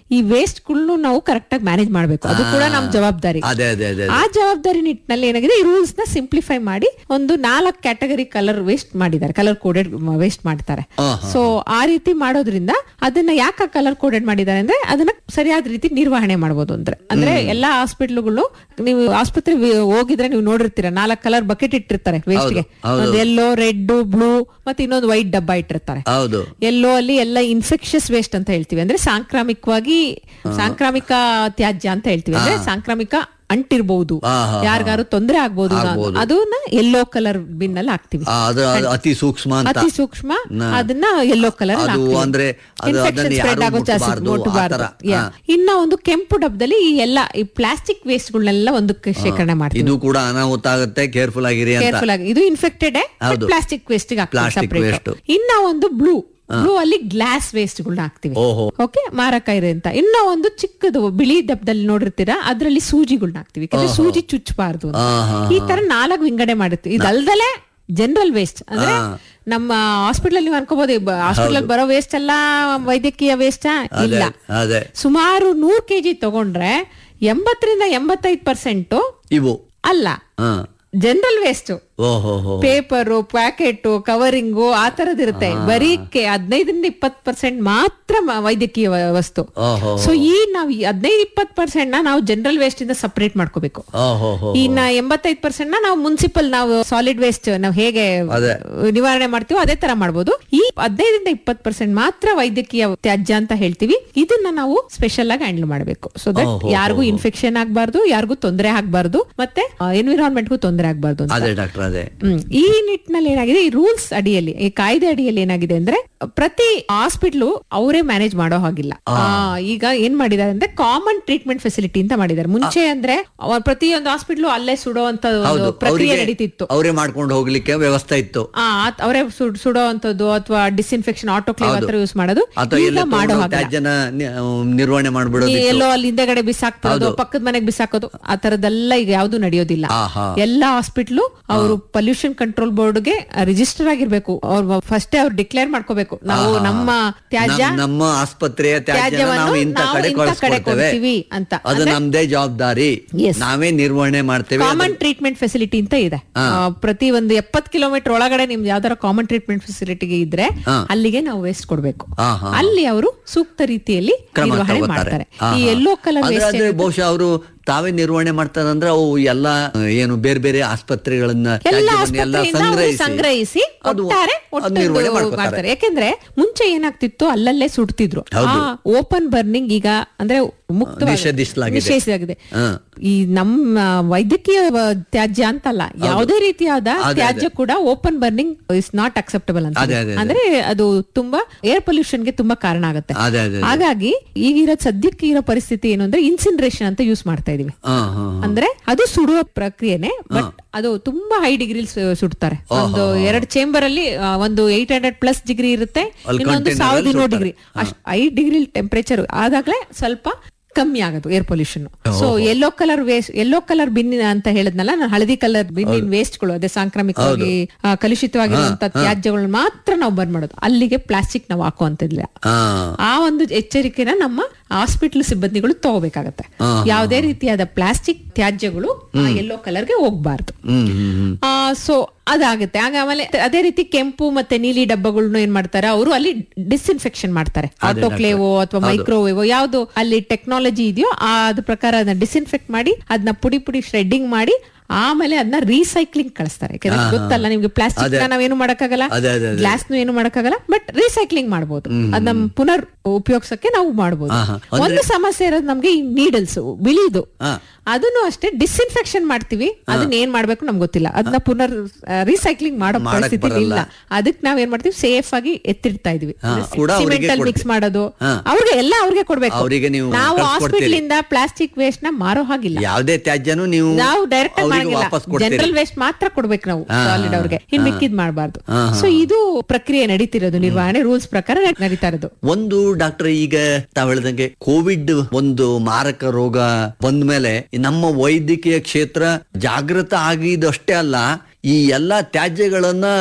ಈ ವೇಸ್ಟ್ ಗಳನ್ನು ನಾವು ಕರೆಕ್ಟ್ ಆಗಿ ಮ್ಯಾನೇಜ್ ಮಾಡ್ಬೇಕು ಅದು ಕೂಡ ನಮ್ ಜವಾಬ್ದಾರಿ ಅದೇ ಅದೇ ಅದೇ ಆ ಜವಾಬ್ದಾರಿ ನಿಟ್ಟಿನಲ್ಲಿ ಏನಾಗಿದೆ ಈ ರೂಲ್ಸ್ ನ ಸಿಂಪ್ಲಿಫೈ ಮಾಡಿ ಒಂದು ನಾಲ್ಕು ಕ್ಯಾಟಗರಿ ಕಲರ್ ವೇಸ್ಟ್ ಮಾಡಿದ್ದಾರೆ ಕಲರ್ ಕೋಡೆಡ್ ವೇಸ್ಟ್ ಮಾಡ್ತಾರೆ ಸೊ ಆ ರೀತಿ ಮಾಡೋದ್ರಿಂದ ಅದನ್ನ ಯಾಕೆ ಕಲರ್ ಕೋಡೆಡ್ ಮಾಡಿದ್ದಾರೆ ಅಂದ್ರೆ ಅದನ್ನ ಸರಿಯಾದ ರೀತಿ ನಿರ್ವಹಣೆ ಮಾಡಬಹುದು ಅಂದ್ರೆ ಅಂದ್ರೆ ಎಲ್ಲಾ ಹಾಸ್ಪಿಟ್ಲ್ಗಳು ನೀವು ಆಸ್ಪತ್ರೆ ಹೋಗಿದ್ರೆ ನೀವು ನೋಡಿರ್ತೀರ ನಾಲ್ಕು ಕಲರ್ ಬಕೆಟ್ ಇಟ್ಟಿರ್ತಾರೆ ವೇಸ್ಟ್ ಗೆ ಒಂದು ಎಲ್ಲೋ ರೆಡ್ ಬ್ಲೂ ಮತ್ತೆ ಇನ್ನೊಂದು ವೈಟ್ ಡಬ್ಬ ಇಟ್ಟಿರ್ತಾರೆ ಹೌದು ಎಲ್ಲೋ ಅಲ್ಲಿ ಎಲ್ಲ ಇನ್ಫೆಕ್ಷಸ್ ವೇಸ್ಟ್ ಅಂತ ಹೇಳ್ತೀವಿ ಅಂದ್ರೆ ಸಾಂಕ್ರಾಮಿಕವಾಗಿ ಸಾಂಕ್ರಾಮಿಕ ತ್ಯಾಜ್ಯ ಅಂತ ಹೇಳ್ತೀವಿ ಅಂದ್ರೆ ಸಾಂಕ್ರಾಮಿಕ ಅಂಟಿರ್ಬಹುದು ಯಾರಿಗಾರು ತೊಂದರೆ ಆಗ್ಬಹುದು ಅದನ್ನ ಎಲ್ಲೋ ಕಲರ್ ಬಿನ್ ಅಲ್ಲಿ ಹಾಕ್ತಿವಿ ಆ, ಅದು ಅದು ಅತಿ ಸೂಕ್ಷ್ಮ ಅಂತ ಅತಿ ಸೂಕ್ಷ್ಮ ಅದನ್ನ ಎಲ್ಲೋ ಕಲರ್ ಅದು ಅಂದ್ರೆ ಅದು ಅದನ್ನ ಯಾರು ಮುಟ್ಬಾರ್ದು, ಆ ತರ. ಇನ್ನ ಒಂದು ಕೆಂಪು ಡಬ್ಬದಲ್ಲಿ ಈ ಎಲ್ಲ ಈ ಪ್ಲಾಸ್ಟಿಕ್ ವೇಸ್ಟ್ ಗಳನ್ನೆಲ್ಲ ಒಂದಕ್ಕೆ ಶೇಖರಣೆ ಮಾಡ್ತೀವಿ ಇದು ಕೂಡ ಅನಾಹುತ ಆಗುತ್ತೆ ಕೇರ್ಫುಲ್ ಆಗಿರಿ ಅಂತ ಕೇರ್ಫುಲ್ ಆಗಿ ಇದು ಇನ್ಫೆಕ್ಟೆಡ್ ಹೌದು. Plastic waste Plastic waste. ಇನ್ನ ಒಂದು ಬ್ಲೂ ಬ್ಲೂ ಅಲ್ಲಿ ಗ್ಲಾಸ್ ವೇಸ್ಟ್ ಗಳನ್ನ ಹಾಕ್ತಿವಿ ಓಹೋ ಓಕೆ ಮಾರಕ ಇದೆ ಅಂತ ಇನ್ನ ಒಂದು ಚಿಕ್ಕದು ಬಿಳಿ ಡಬ್ಬದಲ್ಲಿ ನೋಡಿರ್ತೀರಾ ಅದ್ರಲ್ಲಿ ಸೂಜಿಗಳನ್ನ ಹಾಕ್ತಿವಿ ಯಾಕಂದ್ರೆ ಸೂಜಿ ಚುಚ್ಚಬಾರ್ದು ಅಂತ. ಹಾ, ಈ ತರ ನಾಲ್ಕು ವಿಂಗಡಣೆ ಮಾಡಿರ್ತೀವಿ ಇದಲ್ದಲೆ ಜನರಲ್ ವೇಸ್ಟ್ ಅಂದ್ರೆ ನಮ್ಮ ಹಾಸ್ಪಿಟಲ್ ನೀವು ಅನ್ಕೋಬಹುದು ಹಾಸ್ಪಿಟಲ್ ಬರೋ ವೇಸ್ಟ್ ಎಲ್ಲ ವೈದ್ಯಕೀಯ ವೇಸ್ಟ್ ಇಲ್ಲ ಅದೇ ಸುಮಾರು ನೂರ್ ಕೆಜಿ ತಗೊಂಡ್ರೆ ಎಂಬತ್ತರಿಂದ ಎಂಬತ್ತೈದು ಪರ್ಸೆಂಟ್ ಇವು ಅಲ್ಲ ಹಾ ಜನರಲ್ ವೇಸ್ಟ್ ಓಹೋ ಹೋ ಪೇಪರು ಪ್ಯಾಕೆಟ್ ಕವರಿಂಗು ಆ ತರದಿರುತ್ತೆ ಬರೀ ಕೆ- ಹದಿನೈದರಿಂದ ಇಪ್ಪತ್ ಪರ್ಸೆಂಟ್ ಮಾತ್ರ ಮ- ವೈದ್ಯಕೀಯ ವ- ವಸ್ತು ಓಹೋ ಸೊ ಈ ನಾವ್ ಈ ಹದಿನೈದು ಇಪ್ಪತ್ ಪರ್ಸೆಂಟ್ ನ ನಾವು ಜನರಲ್ ವೇಸ್ಟ್ ಇಂದ ಸಪರೇಟ್ ಮಾಡ್ಕೋಬೇಕು ಓಹೋ ಹೋ ಇನ್ನ ಎಂಬತ್ತೈದು ಪರ್ಸೆಂಟ್ ನ ನಾವು ಮುನ್ಸಿಪಲ್ ನಾವು ಸಾಲಿಡ್ ವೇಸ್ಟ್ ನಾವು ಹೇಗೆ ಅದೇ. ನಿವಾರಣೆ ಮಾಡ್ತೀವೋ ಅದೇ ತರ ಮಾಡ್ಬೋದು ಈ ಹದಿನೈದರಿಂದ ಇಪ್ಪತ್ ಪರ್ಸೆಂಟ್ ಮಾತ್ರ ವೈದ್ಯಕೀಯ ತ್ಯಾಜ್ಯ ಅಂತ ಹೇಳ್ತೀವಿ ಇದನ್ನ ನಾವು ಸ್ಪೆಷಲ್ ಆಗಿ ಹ್ಯಾಂಡಲ್ ಮಾಡಬೇಕು ಸೊ ದಟ್ ಯಾರಿಗೂ ಇನ್ಫೆಕ್ಷನ್ ಆಗ್ಬಾರ್ದು ಯಾರಿಗೂ ತೊಂದರೆ ಆಗ್ಬಾರ್ದು ಮತ್ತೆ ಎನ್ವಿರಾನ್ಮೆಂಟ್ಗೂ ತೊಂದರೆ ಆಗ್ಬಾರ್ದು ಅಂತ ಅದೇ ಡಾಕ್ಟರ್ ಅದೇ ಹ್ಮ್. ಈ ನಿಟ್ಟಿನಲ್ಲಿ ಏನಾಗಿದೆ ಈ ರೂಲ್ಸ್ ಅಡಿಯಲ್ಲಿ ಈ ಕಾಯ್ದೆ ಅಡಿಯಲ್ಲಿ ಏನಾಗಿದೆ ಅಂದ್ರೆ ಪ್ರತಿ ಹಾಸ್ಪಿಟ್ಲು ಅವರೇ ಮ್ಯಾನೇಜ್ ಮಾಡೋ ಹಾಗಿಲ್ಲ ಆ, ಈಗ ಏನ್ ಮಾಡಿದ್ದಾರೆ ಅಂದ್ರೆ ಕಾಮನ್ ಟ್ರೀಟ್ಮೆಂಟ್ ಫೆಸಿಲಿಟಿ ಅಂತ ಮಾಡಿದ್ದಾರೆ ಮುಂಚೆ ಅಂದ್ರೆ ಅವ- ಪ್ರತಿಯೊಂದು ಹಾಸ್ಪಿಟ್ಲು ಅಲ್ಲೇ ಸುಡುವಂತ ಹೌದು ಪ್ರಕ್ರಿಯೆ ಅವರಿಗೆ ನಡೀತಿತ್ತು ಅವರೇ ಮಾಡ್ಕೊಂಡು ಹೋಗ್ಲಿಕ್ಕೆ ವ್ಯವಸ್ಥೆ ಇತ್ತು ಆ ಆತ್- ಅವರೇ ಸುಡ್- ಸುಡೋ ಅಂತದ್ದು ಅಥವಾ ಡಿಸ್ಇನ್ಫೆಕ್ಷನ್ ಆಟೋಕ್ಲೇವ್ ಹತ್ರ ಯೂಸ್ ಮಾಡೋದು ಅಥವಾ ಈಗ ಎಲ್ಲ ಮಾಡೋ ತಗೊಂಡು ಹಾಗಿಲ್ಲ ತ್ಯಾಜ್ಯನ ನಿ- ನಿರ್ವಹಣೆ ಮಾಡ್ಬಿಡೋದು ಎಲ್ಲೋ ಅಲ್ಲಿ ಹಿಂದೆಗಡೆ ಬಿಸಾಕ್ತಿರೋದು ಪಕ್ಕದ ಮನೆಗೆ ಬಿಸಾಕೋದು ಆ ತರದೆಲ್ಲ ಈಗ ಯಾವ್ದು ನಡೆಯೋದಿಲ್ಲ ಆಹಾ. ಎಲ್ಲಾ ಹಾಸ್ಪಿಟ್ಲು ಅವರು ಪೊಲ್ಯೂಷನ್ ಕಂಟ್ರೋಲ್ ಬೋರ್ಡ್ ಗೆ ರಿಜಿಸ್ಟರ್ ಆಗಿರ್ಬೇಕು ಅವ್ರು ಫಸ್ಟ್ ಅವ್ರು ಡಿಕ್ಲೇರ್ ಮಾಡ್ಕೋಬೇಕು ನಾವು ನಮ್ಮ ತ್ಯಾಜ್ಯ ನಮ್- ನಮ್ಮ ಆಸ್ಪತ್ರೆಯ ತ್ಯಾಜ್ಯನ ತ್ಯಾಜ್ಯವನ್ನು ನಾವು ಇಂಥ ನಾವು ಕಡೆ ಇಂಥ ಕಡೆ ಕಳಿಸ್ಕೊಡ್ತೇವೆ ಕೊಡ್ತೀವಿ ಅಂತ. ಅದು ಅಂದ್ರೆ- ನಮ್ದೇ ಜವಾಬ್ದಾರಿ Yes. ನಾವೇ ನಿರ್ವಹಣೆ ಮಾಡ್ತೇವೆ ಕಾಮನ್ ಟ್ರೀಟ್ಮೆಂಟ್ ಫೆಸಿಲಿಟಿ ಅಂತ ಇದೆ ಆ, ಪ್ರತಿ ಒಂದು ಎಪ್ಪತ್ ಕಿಲೋಮೀಟರ್ ಒಳಗಡೆ ನಿಮ್ದು ಯಾವ್ದಾರ ಕಾಮನ್ ಟ್ರೀಟ್ಮೆಂಟ್ ಫೆಸಿಲಿಟಿಗೆ ಇದ್ರೆ ಅಲ್ಲಿಗೆ ನಾವು ವೇಸ್ಟ್ ಕೊಡ್ಬೇಕು ಹಾ, ಹಾ. ಅಲ್ಲಿ ಅವರು ಸೂಕ್ತ ರೀತಿಯಲ್ಲಿ ಕ್ರಮ ನಿರ್ವಹಣೆ ತಗೋತಾರೆ ಮಾಡ್ತಾರೆ ಹಾ, ಈ ಹಾ. ಎಲ್ಲೋ ಕಲರ್ ಅಂದ್ರೆ ವೇಸ್ಟ್ ಅದೇ ಬಹುಶಃ ಅವರು ತಾವೇ ನಿರ್ವಹಣೆ ಮಾಡ್ತಾರಂದ್ರೆ ಅವು ಎಲ್ಲ ಏನು ಬೇರೆ ಬೇರೆ ಆಸ್ಪತ್ರೆಗಳನ್ನ ಎಲ್ಲ ತ್ಯಾಜ್ಯವನ್ನ ಎಲ್ಲ ಆಸ್ಪತ್ರೆಯಿಂದ ಅವರು ಸಂಗ್ರಹಿಸಿ ಸಂಗ್ರಹಿಸಿ ಅದು ಒಟ್ಟಾರೆ ಅದು ನಿರ್ವಹಣೆ ಒಟ್ಟು ಮಾಡ್ಕೊತಾರೆ ಮಾಡ್ತಾರೆ ಯಾಕೆಂದ್ರೆ ಮುಂಚೆ ಏನಾಗ್ತಿತ್ತು ಅಲ್ಲಲ್ಲೇ ಸುಡ್ತಿದ್ರು ಆ ಓಪನ್ ಬರ್ನಿಂಗ್ ಈಗ ಅಂದ್ರೆ ಮುಕ್ತವಾಗಿ ನಿಷೇಧಿಸಲಾಗಿದೆ. ನಿಷೇಧಿಸಲಾಗಿದೆ ಹಾ. ಈ ನಮ್ಮ ವೈದ್ಯಕೀಯ ವ- ತ್ಯಾಜ್ಯ ಅಂತಲ್ಲ ಯಾವುದೇ ರೀತಿಯಾದ ಅದೇ, ತ್ಯಾಜ್ಯ ಕೂಡ open burning is not acceptable ಅಂತ ಅದೇ, ಅದೇ, ಅದೇ. ಅಂದ್ರೆ ಅದು ತುಂಬಾ ಏರ್ ಪೊಲ್ಯೂಷನ್ ಗೆ ತುಂಬಾ ಕಾರಣ ಆಗುತ್ತೆ ಅದೇ ಅದೇ ಹಾಗಾಗಿ ಈಗಿರೋ ಸದ್ಯಕ್ಕೆ ಇರೋ ಪರಿಸ್ಥಿತಿ ಏನು ಅಂದ್ರೆ ಇನ್ಸಿನ್ರೇಷನ್ ಅಂತ ಯೂಸ್ ಮಾಡ್ತಾ ಇದೀವಿ ಹಾ ಹಾ ಅಂದ್ರೆ ಅದು ಸುಡುವ ಪ್ರಕ್ರಿಯೆನೆ ಬಟ್ ಅದು ತುಂಬಾ ಹೈ ಡಿಗ್ರಿ ಸುಡ್ತಾರೆ ಒಂದು ಎರಡು ಚೇಂಬರ್ ಅಲ್ಲಿ ಆ, ಒಂದು ಏಟ್ ಹಂಡ್ರೆಡ್ ಪ್ಲಸ್ ಡಿಗ್ರಿ ಇರುತ್ತೆ ಅಲ್ಲಿ ಇನ್ನೊಂದು container ಸಾವಿರದ ಅಲ್ಲಿ ಇನ್ನೂರು ಸುಡ್ತಾರೆ. ಡಿಗ್ರಿ ಅಷ್ಟು ಐದು ಡಿಗ್ರಿ ಟೆಂಪರೇಚರ್ ಆದಾಗ್ಲೇ ಸ್ವಲ್ಪ ಕಮ್ಮಿ ಆಗೋದು air pollution so yellow colour waste yellow colour bin ಅಂತ ಹೇಳಿದ್ನಲ್ಲ ನಾನು ಹಳದಿ ಕಲರ್ ಬಿನ್ನಿನ ವೇಸ್ಟ್ಗಳು ಅದೇ ಸಾಂಕ್ರಾಮಿಕವಾಗಿ ಆ, ಕಲುಷಿತವಾಗಿರುವಂತ ತ್ಯಾಜ್ಯಗಳನ್ನ ಮಾತ್ರ ನಾವು ಬರ್ನ್ ಮಾಡೋದು ಅಲ್ಲಿಗೆ ಪ್ಲಾಸ್ಟಿಕ್ ನಾವು ಹಾಕುವಂತಿಲ್ಲ ಹಾ ಆ ಒಂದು ಎಚ್ಚರಿಕೆನ ನಮ್ಮ ಹಾಸ್ಪಿಟಲ್ ಸಿಬ್ಬಂದಿಗಳು ತಗೋಬೇಕಾಗತ್ತೆ ಯಾವುದೇ ರೀತಿಯಾದ ಪ್ಲಾಸ್ಟಿಕ್ ತ್ಯಾಜ್ಯಗಳು ಯೆಲ್ಲೋ ಕಲರ್ಗೆ ಹೋಗ್ಬಾರ್ದು ಹ್ಮ್ ಹ್ಮ್ ಹ್ಮ್ ಸೊ ಅದಾಗುತ್ತೆ ಆಗ ಆಮೇಲೆ ಅದೇ ರೀತಿ ಕೆಂಪು ಮತ್ತೆ ನೀಲಿ ಡಬ್ಬಗಳನ್ನ ಏನ್ ಮಾಡ್ತಾರೆ ಅವರು ಅಲ್ಲಿ ಡಿಸ್ಇನ್ಫೆಕ್ಷನ್ ಮಾಡ್ತಾರೆ ಆಟೋಕ್ಲೇವೋ ಅಥವಾ ಮೈಕ್ರೋವೇವೋ ಯಾವ್ದು ಅಲ್ಲಿ ಟೆಕ್ನಾಲಜಿ ಇದೆಯೋ ಆ ಅದ್ ಪ್ರಕಾರ ಅದನ್ನ ಡಿಸ್ಇನ್ಫೆಕ್ಟ್ ಮಾಡಿ ಅದನ್ನ ಪುಡಿ ಪುಡಿ ಶ್ರೆಡ್ಡಿಂಗ್ ಮಾಡಿ ಆಮೇಲೆ ಅದನ್ನ ರೀಸೈಕ್ಲಿಂಗ್ ಕಳಿಸ್ತಾರೆ ಯಾಕಂದ್ರೆ ಗೊತ್ತಲ್ಲ ನಿಮ್ಗೆ ಪ್ಲಾಸ್ಟಿಕ್ ನಾವೇನು ಮಾಡಕ್ಕಾಗಲ್ಲ ಅದೇ, ಅದೇ, ಅದೇ. ಗ್ಲಾಸ್ ಏನು ಮಾಡಕ್ಕಾಗಲ್ಲ ಬಟ್ ರೀಸೈಕ್ಲಿಂಗ್ ಮಾಡ್ಬೋದು ಅದನ್ನ ಪುನರ್ ಉಪಯೋಗಿಸಕ್ಕೆ ನಾವು ಮಾಡ್ಬೋದು ಆಹಾ. ಒಂದು ಸಮಸ್ಯೆ ಇರೋದು ನಮ್ಗೆ ಈ ನೀಡಲ್ಸ್ ಬಿಳಿದು ಹಾ. ಅದನ್ನು ಅಷ್ಟೇ ಡಿಸ್ಇನ್ಫೆಕ್ಷನ್ ಮಾಡ್ತೀವಿ ಅದನ್ನ ಏನ್ ಮಾಡ್ಬೇಕು ನಮ್ಗೆ ಗೊತ್ತಿಲ್ಲ ಅದನ್ನ ಪುನರ್ ರೀಸೈಕ್ಲಿಂಗ್ ಮಾಡೋ ಮಾಡಕ್ ಪರಿಸ್ಥಿತಿ ಬರಲ್ಲ. ಇಲ್ಲ ಅದಕ್ಕೆ ನಾವ್ ಏನ್ ಮಾಡ್ತೀವಿ ಸೇಫ್ ಆಗಿ ಎತ್ತಿಡ್ತಾ ಇದೀವಿ ಹಾ, ಕೂಡ ಅವ್ರಿಗೆ ಸಿಮೆಂಟ್ ಅಲ್ಲಿ ಮಿಕ್ಸ್ ಕೊಡ್ತೀವಿ. ಮಾಡೋದು ಹಾ. ಅವ್ರಿಗೆ ಎಲ್ಲ ಅವ್ರಿಗೆ ಕೊಡ್ಬೇಕು ಅವ್ರಿಗೆ ನೀವು ನಾವು ಕಳ್ಸ್ಕೊಡ್ತೀರಿ. ಹಾಸ್ಪಿಟಲ್ ಇಂದ ಪ್ಲಾಸ್ಟಿಕ್ ವೇಸ್ಟ್ ನ ಮಾರೋ ಹಾಗಿಲ್ಲ ಯಾವುದೇ ತ್ಯಾಜ್ಯನು ನೀವು ನಾವು ಡೈರೆಕ್ಟ್ ಅವ್ರಿಗೆ ಮಾಡಂಗಿಲ್ಲ ವಾಪಸ್ ಕೊಡ್ತೀರಿ ಜನರಲ್ ವೇಸ್ಟ್ ಮಾತ್ರ ಕೊಡ್ಬೇಕು ನಾವು ಹಾ, ಸಾಲಿಡ್ ಅವ್ರಿಗೆ ಇನ್ ಮಿಕ್ಕಿದ್ ಮಾಡಬಾರ್ದು ಹಾ, ಹಾ. ಸೊ ಇದು ಪ್ರಕ್ರಿಯೆ ನಡೀತಿರೋದು ನಿರ್ವಹಣೆ ರೂಲ್ಸ್ ಪ್ರಕಾರ ನಡೀತಾ ಇರೋದು ಒಂದು ಡಾಕ್ಟರ್ ಈಗ ತಾವ್ ಹೇಳ್ದಂಗೆ ಕೋವಿಡ್ ಒಂದು ಮಾರಕ ರೋಗ ಬಂದ ಮೇಲೆ ನಮ್ಮ ವೈದ್ಯಕೀಯ ಕ್ಷೇತ್ರ ಜಾಗೃತ ಆಗಿದಷ್ಟೇ ಅಲ್ಲ ಈ ಎಲ್ಲಾ ತ್ಯಾಜ್ಯಗಳನ್ನ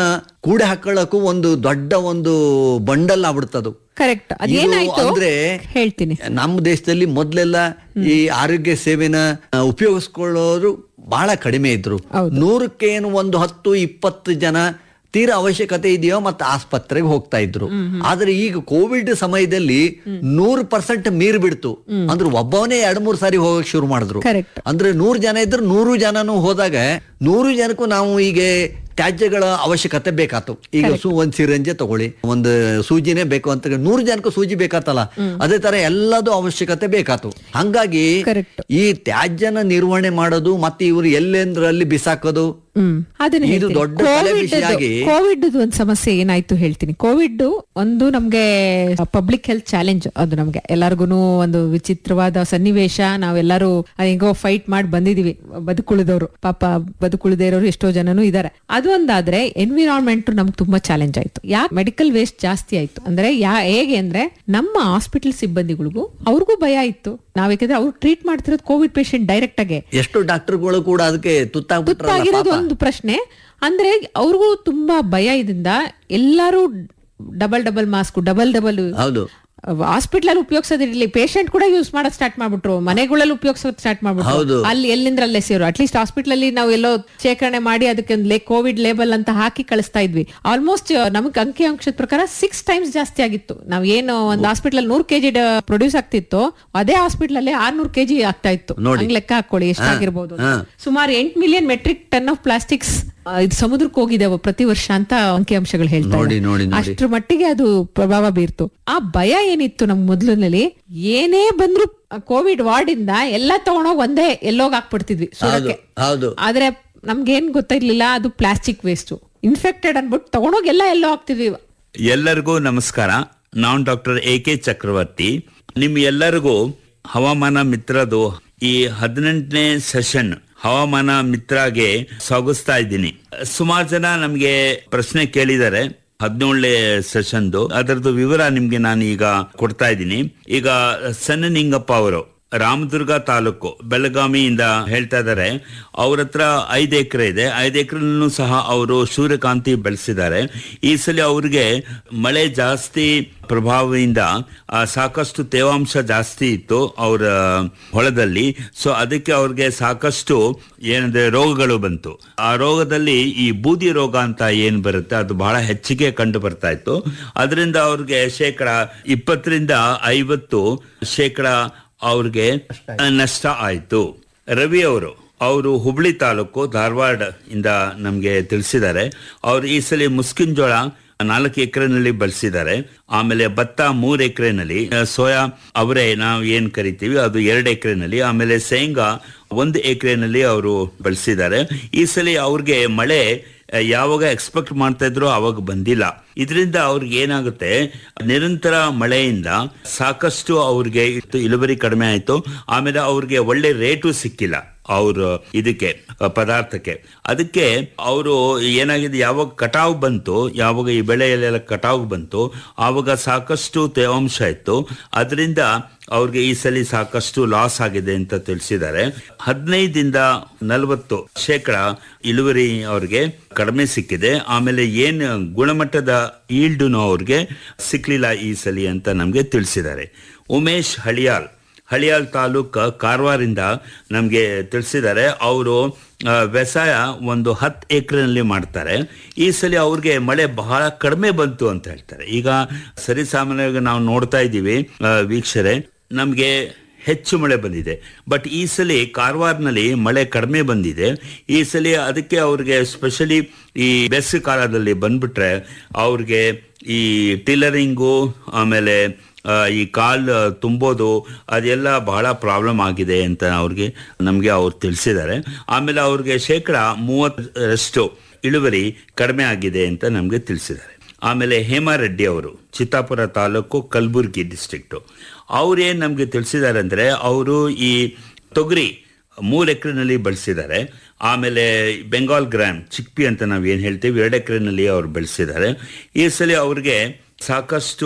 ಕೂಡೆ ಹಾಕೊಳ್ಳಕ್ಕೂ ಒಂದು ದೊಡ್ಡ ಒಂದು ಬಂಡಲ್ ಆಗ್ಬಿಡ್ತದು ಕರೆಕ್ಟ್ ಇದು ಅದೇನಾಯ್ತು ಅಂದ್ರೆ ಹೇಳ್ತೀನಿ ನಮ್ಮ ದೇಶದಲ್ಲಿ ಮೊದ್ಲೆಲ್ಲ ಈ ಆರೋಗ್ಯ ಸೇವೆನ ಆ, ಉಪಯೋಗಿಸ್ಕೊಳ್ಳೋರು ಬಹಳ ಕಡಿಮೆ ಇದ್ರು ನೂರಕ್ಕೆ ಏನು ಒಂದು ಹತ್ತು ಇಪ್ಪತ್ತು ಜನ ತೀರಾ ಅವಶ್ಯಕತೆ ಇದೆಯೋ ಮತ್ತೆ ಆಸ್ಪತ್ರೆಗೆ ಹೋಗ್ತಾ ಇದ್ರು ಆದ್ರೆ ಈಗ ಕೋವಿಡ್ ಸಮಯದಲ್ಲಿ ನೂರು ಪರ್ಸೆಂಟ್ ಮೀರ್ ಬಿಡ್ತು ಅಂದ್ರೆ ಒಬ್ಬವನೇ ಎರಡ್ ಮೂರ್ ಸಾರಿ ಹೋಗಕ್ ಶುರು ಮಾಡಿದ್ರು Correct. ಅಂದ್ರೆ ನೂರು ಜನ ಇದ್ರೆ ನೂರು ಜನನು ಹೋದಾಗ ನೂರು ಜನಕ್ಕೂ ನಾವು ಈಗ ತ್ಯಾಜ್ಯಗಳ ಅವಶ್ಯಕತೆ ಬೇಕಾತು ಈಗ ಸು ಒಂದ್ ಸಿರಂಜೆ ತಗೊಳ್ಳಿ ಒಂದು ಸೂಜಿನೇ ಬೇಕು ಅಂತ ನೂರು ಜನಕ್ಕೂ ಸೂಜಿ ಬೇಕಾತಲ್ಲ ಅದೇ ತರ ಎಲ್ಲದೂ ಅವಶ್ಯಕತೆ ಬೇಕಾತು ಹಂಗಾಗಿ Correct. ಈ ತ್ಯಾಜ್ಯನ ನಿರ್ವಹಣೆ ಮಾಡೋದು ಮತ್ತೆ ಇವರು ಎಲ್ಲೆಂದ್ರಲ್ಲಿ ಬಿಸಾಕೋದು ಹ್ಮ್ ಅದನ್ನ ಇದು ಹೇಳ್ತೀನಿ. ದೊಡ್ಡ ತಲೆ ಕೋವಿಡ್ ಬಿಸಿಯಾಗಿ- ಕೋವಿಡ್ ಒಂದು ಸಮಸ್ಯೆ ಏನಾಯ್ತು ಹೇಳ್ತೀನಿ ಕೋವಿಡ್ ಒಂದು ನಮ್ಗೆ ಪಬ್ಲಿಕ್ ಹೆಲ್ತ್ ಚಾಲೆಂಜ್ ಅದು ನಮ್ಗೆ ಎಲ್ಲಾರ್ಗುನು ಒಂದು ವಿಚಿತ್ರವಾದ ಸನ್ನಿವೇಶ ನಾವೆಲ್ಲರೂ ಹೆಂಗೋ ಫೈಟ್ ಮಾಡಿ ಬಂದಿದೀವಿ ಬದುಕುಳಿದವರು ಪಾಪ ಬದುಕುಳಿದೇ ಇರೋರು ಎಷ್ಟೋ ಜನನು ಇದಾರೆ ಅದು ಒಂದಾದ್ರೆ ಎನ್ವಿರಾನ್ಮೆಂಟ್ ನಮ್ಗೆ ತುಂಬಾ ಚಾಲೆಂಜ್ ಆಯ್ತು ಯಾಕೆ ಮೆಡಿಕಲ್ ವೇಸ್ಟ್ ಜಾಸ್ತಿ ಆಯ್ತು ಅಂದ್ರೆ ಯಾ ಹೇಗೆ ಅಂದ್ರೆ ನಮ್ಮ ಹಾಸ್ಪಿಟಲ್ ಸಿಬ್ಬಂದಿಗಳಿಗೂ ಅವ್ರಿಗೂ ಭಯ ಇತ್ತು ನಾವ್ ಯಾಕಂದ್ರೆ ಅವ್ರು ಟ್ರೀಟ್ ಮಾಡ್ತಿರೋದು ಕೋವಿಡ್ ಪೇಷಂಟ್ ಡೈರೆಕ್ಟ್ ಆಗಿ ಎಷ್ಟು ಡಾಕ್ಟರ್ಗಳು ಕೂಡ ಅದಕ್ಕೆ ತುತ್ತಾಗ್ಬಿಟ್ರಲ್ಲ ತುತ್ತಾಗಿರೋದು ಪಾಪ. ಒಂದು ಪ್ರಶ್ನೆ ಅಂದ್ರೆ ಅವ್ರಿಗೂ ತುಂಬಾ ಭಯ ಇದರಿಂದ ಎಲ್ಲರೂ double double mask double double ಹೌದು ಹಾಸ್ಪಿಟಲ್ ಅಲ್ಲಿ ಉಪಯೋಗಿಸೋದಿರ್ಲಿ ಪೇಷಂಟ್ ಕೂಡ ಯೂಸ್ ಮಾಡೋದ್ ಸ್ಟಾರ್ಟ್ ಮಾಡ್ಬಿಟ್ರು ಮನೆಗಳಲ್ಲಿ ಉಪಯೋಗಿಸೋದ್ ಸ್ಟಾರ್ಟ್ ಹೌದು. ಮಾಡ್ಬಿಟ್ರು ಅಲ್ಲಿ ಎಲ್ಲಿಂದ್ರಲ್ಲೇ ಸೇರು ಅಟ್ಲೀಸ್ಟ್ ಹಾಸ್ಪಿಟಲ್ ಅಲ್ಲಿ ನಾವು ಎಲ್ಲೋ ಶೇಖರಣೆ ಮಾಡಿ ಅದಕ್ಕೆ ಒಂದು ಕೋವಿಡ್ ಲೇಬಲ್ ಅಂತ ಹಾಕಿ ಕಳಿಸ್ತಾ ಇದ್ವಿ ಆಲ್ಮೋಸ್ಟ್ ನಮಗೆ ಅಂಕಿ ಅಂಶದ ಪ್ರಕಾರ ಸಿಕ್ಸ್ ಟೈಮ್ಸ್ ಜಾಸ್ತಿ ಆಗಿತ್ತು ನಾವ್ ಏನು ಒಂದು ಹಾಸ್ಪಿಟಲ್ ಅಲ್ಲಿ ನೂರ್ ಕೆಜಿ ಪ್ರೊಡ್ಯೂಸ್ ಆಗ್ತಿತ್ತು ಅದೇ ಹಾಸ್ಪಿಟಲ್ ಅಲ್ಲಿ ಆರ್ನೂರ್ ಕೆಜಿ ಆಗ್ತಾ ಇತ್ತು ನೋಡಿ. ಹಂಗ್ ಲೆಕ್ಕ ಹಾಕೊಳ್ಳಿ ಎಷ್ಟಾಗಿರ್ಬೋದು ಅಂತ. ಹಾ. ಸುಮಾರು ಎಂಟು million metric ton of plastics ಇದು ಸಮುದ್ರಕ್ಕೆ ಹೋಗಿದಾವೆ ಪ್ರತಿ ವರ್ಷ ಅಂತ ಅಂಕಿಅಂಶಗಳು ಹೇಳ್ತಾ ನೋಡಿ, ಇದೆ. ನೋಡಿ, ನೋಡಿ. ಅಷ್ಟ್ರ ಮಟ್ಟಿಗೆ ಅದು ಪ್ರಭಾವ ಬೀರ್ತು ಆ ಭಯ ಏನಿತ್ತು ನಮ್ ಮೊದ್ಲಿನಲ್ಲಿ ಏನೇ ಬಂದ್ರು ಕೋವಿಡ್ ವಾರ್ಡ್ ಇಂದ ಎಲ್ಲ ತಗೊಂಡೋಗ್ ಒಂದೇ ಎಲ್ಲೋಗ್ ಹಾಕ್ಬಿಡ್ತಿದ್ವಿ ಸುಡಕ್ಕೆ ಹೌದು ಆದ್ರೆ ನಮ್ಗೇನ್ ಗೊತ್ತಿರ್ಲಿಲ್ಲ ಅದು ಪ್ಲಾಸ್ಟಿಕ್ ವೇಸ್ಟ್ ಇನ್ಫೆಕ್ಟೆಡ್ ಅನ್ಬಿಟ್ಟು ತಗೊಂಡೋಗಿ ಎಲ್ಲ ಎಲ್ಲೋ ಹಾಕ್ತಿದ್ವಿ ಎಲ್ಲರಿಗೂ ನಮಸ್ಕಾರ ನಾನು ಡಾಕ್ಟರ್ ಎ ಕೆ ಚಕ್ರವರ್ತಿ ನಿಮ್ ಎಲ್ಲರಿಗೂ ಹವಾಮಾನ ಮಿತ್ರದು ಈ ಹದಿನೆಂಟನೇ ಸೆಷನ್ ಹವಾಮಾನ ಮಿತ್ರಗೆ ಸ್ವಾಗತಿಸ್ತಾ ಇದ್ದೀನಿ ಸುಮಾರು ಜನ ನಮ್ಗೆ ಪ್ರಶ್ನೆ ಕೇಳಿದ್ದಾರೆ ಹದಿನೇಳನೇ ಸೆಷನ್ದು ಅದರದ್ದು ವಿವರ ನಿಮ್ಗೆ ನಾನು ಈಗ ಕೊಡ್ತಾ ಇದ್ದೀನಿ ಈಗ ಸಣ್ಣ ನಿಂಗಪ್ಪ ಅವರು ರಾಮದುರ್ಗ ತಾಲೂಕು ಬೆಳಗಾವಿಯಿಂದ ಹೇಳ್ತಾ ಇದ್ದಾರೆ ಅವ್ರ ಹತ್ರ ಐದು ಎಕರೆ ಇದೆ ಐದು ಎಕರೆನೂ ಸಹ ಅವರು ಸೂರ್ಯಕಾಂತಿ ಬೆಳೆಸಿದ್ದಾರೆ ಈ ಸಲ ಅವ್ರಿಗೆ ಮಳೆ ಜಾಸ್ತಿ ಪ್ರಭಾವದಿಂದ ಆ, ಸಾಕಷ್ಟು ತೇವಾಂಶ ಜಾಸ್ತಿ ಇತ್ತು ಅವರ ಹೊಲದಲ್ಲಿ ಸೊ ಅದಕ್ಕೆ ಅವ್ರಿಗೆ ಸಾಕಷ್ಟು ಏನಂದ್ರೆ ರೋಗಗಳು ಬಂತು ಆ ರೋಗದಲ್ಲಿ ಈ ಬೂದಿ ರೋಗ ಅಂತ ಏನ್ ಬರುತ್ತೆ ಅದು ಬಹಳ ಹೆಚ್ಚಿಗೆ ಕಂಡು ಬರ್ತಾ ಇತ್ತು ಅದರಿಂದ ಅವ್ರಿಗೆ ಶೇಕಡ ಇಪ್ಪತ್ತರಿಂದ ಐವತ್ತು ಶೇಕಡ ಅವ್ರಿಗೆ ನಷ್ಟ ಆಯ್ತು ರವಿ ಅವರು ಅವರು ಹುಬ್ಳಿ ತಾಲೂಕು ಧಾರವಾಡ ಇಂದ ನಮ್ಗೆ ತಿಳಿಸಿದ್ದಾರೆ ಅವ್ರು ಈ ಸಲ ಮುಸ್ಕಿನ್ ಜೋಳ ನಾಲ್ಕು ಎಕರೆನಲ್ಲಿ ಬಳಸಿದ್ದಾರೆ ಆಮೇಲೆ ಭತ್ತ ಮೂರ್ ಎಕರೆನಲ್ಲಿ ಸೋಯಾ ಅವರೇ ನಾವು ಏನ್ ಕರಿತೀವಿ ಅದು ಎರಡು ಎಕರೆನಲ್ಲಿ ಆಮೇಲೆ ಶೇಂಗಾ ಒಂದು ಎಕರೆನಲ್ಲಿ ಅವರು ಬಳಸಿದ್ದಾರೆ ಈ ಸಲ ಅವ್ರಿಗೆ ಮಳೆ ಆ, ಯಾವಾಗ ಎಕ್ಸ್ಪೆಕ್ಟ್ ಮಾಡ್ತಾ ಇದ್ರು ಅವಾಗ ಬಂದಿಲ್ಲ ಇದರಿಂದ ಅವ್ರಿಗೆ ಏನಾಗುತ್ತೆ ನಿರಂತರ ಮಳೆಯಿಂದ ಸಾಕಷ್ಟು ಅವ್ರಿಗೆ ಇತ್ತು ಇಳುವರಿ ಕಡಿಮೆ ಆಯ್ತು ಆಮೇಲೆ ಅವ್ರಿಗೆ ಒಳ್ಳೆ ರೇಟು ಸಿಕ್ಕಿಲ್ಲ ಅವ್ರ ಇದಕ್ಕೆ ಆ, ಪದಾರ್ಥಕ್ಕೆ ಅದಕ್ಕೆ ಅವರು ಏನಾಗಿದೆ ಯಾವಾಗ ಕಟಾವು ಬಂತು ಯಾವಾಗ ಈ ಬೆಳೆಯಲ್ಲೆಲ್ಲ ಕಟಾವು ಬಂತು ಆವಾಗ ಸಾಕಷ್ಟು ತೇವಾಂಶ ಇತ್ತು ಅದರಿಂದ ಅವ್ರಿಗೆ ಈ ಸಲ ಸಾಕಷ್ಟು ಲಾಸ್ ಆಗಿದೆ ಅಂತ ತಿಳಿಸಿದ್ದಾರೆ ಹದಿನೈದಿಂದ ನಲವತ್ತು ಶೇಕಡ ಇಳುವರಿ ಅವ್ರಿಗೆ ಕಡಿಮೆ ಸಿಕ್ಕಿದೆ ಆಮೇಲೆ ಏನ್ ಗುಣಮಟ್ಟದ ಈಲ್ಡುನು ಅವ್ರಿಗೆ ಸಿಕ್ಲಿಲ್ಲ ಈ ಸಲಿ ಅಂತ ನಮ್ಗೆ ತಿಳಿಸಿದ್ದಾರೆ ಉಮೇಶ್ ಹಳಿಯಾಲ್ ಹಳಿಯಾಲ್ ತಾಲೂಕ್ ಕಾರವಾರಿಂದ ನಮ್ಗೆ ತಿಳಿಸಿದ್ದಾರೆ ಅವರು ವ್ಯವಸಾಯ ಒಂದು ಹತ್ತು ಎಕರೆನಲ್ಲಿ ಮಾಡ್ತಾರೆ ಈ ಸಲ ಅವ್ರಿಗೆ ಮಳೆ ಬಹಳ ಕಡಿಮೆ ಬಂತು ಅಂತ ಹೇಳ್ತಾರೆ ಈಗ ಸರಿ ಸಾಮಾನ್ಯವಾಗಿ ನಾವು ನೋಡ್ತಾ ಇದ್ದೀವಿ ಆ, ವೀಕ್ಷರೆ ನಮ್ಗೆ ಹೆಚ್ಚು ಮಳೆ ಬಂದಿದೆ ಬಟ್ ಈ ಸಲ ಕಾರವಾರನಲ್ಲಿ ಮಳೆ ಕಡಿಮೆ ಬಂದಿದೆ ಈ ಸಲ ಅದಕ್ಕೆ ಅವ್ರಿಗೆ ಸ್ಪೆಷಲಿ ಈ ಬೇಸಿಗೆ ಕಾಲದಲ್ಲಿ ಬಂದ್ಬಿಟ್ರೆ ಅವ್ರಿಗೆ ಈ ಟಿಲ್ಲರಿಂಗು ಆಮೇಲೆ ಆ, ಈ ಕಾಲ್ ತುಂಬೋದು ಅದೆಲ್ಲ ಬಹಳ ಪ್ರಾಬ್ಲಮ್ ಆಗಿದೆ ಅಂತ ಅವ್ರಿಗೆ ನಮಗೆ ಅವ್ರು ತಿಳಿಸಿದ್ದಾರೆ ಆಮೇಲೆ ಅವ್ರಿಗೆ ಶೇಕಡ ಮೂವತ್ತರಷ್ಟು ಇಳುವರಿ ಕಡಿಮೆ ಆಗಿದೆ ಅಂತ ನಮಗೆ ತಿಳಿಸಿದ್ದಾರೆ ಆಮೇಲೆ ಹೇಮಾರೆಡ್ಡಿ ಅವರು ಚಿತ್ತಾಪುರ ತಾಲೂಕು ಕಲಬುರ್ಗಿ ಡಿಸ್ಟ್ರಿಕ್ಟು ಅವ್ರೇನ್ ನಮ್ಗೆ ತಿಳಿಸಿದ್ದಾರೆ ಅಂದ್ರೆ ಅವರು ಈ ತೊಗರಿ ಮೂರು ಎಕರೆನಲ್ಲಿ ಬಳಸಿದ್ದಾರೆ ಆಮೇಲೆ ಬೆಂಗಾಲ್ ಗ್ರಾಮ್ ಚಿಕ್ಪಿ ಅಂತ ನಾವು ಏನ್ ಹೇಳ್ತೀವಿ ಎರಡು ಎಕರೆನಲ್ಲಿ ಅವ್ರು ಬೆಳೆಸಿದ್ದಾರೆ ಈ ಸಲ ಅವ್ರಿಗೆ ಸಾಕಷ್ಟು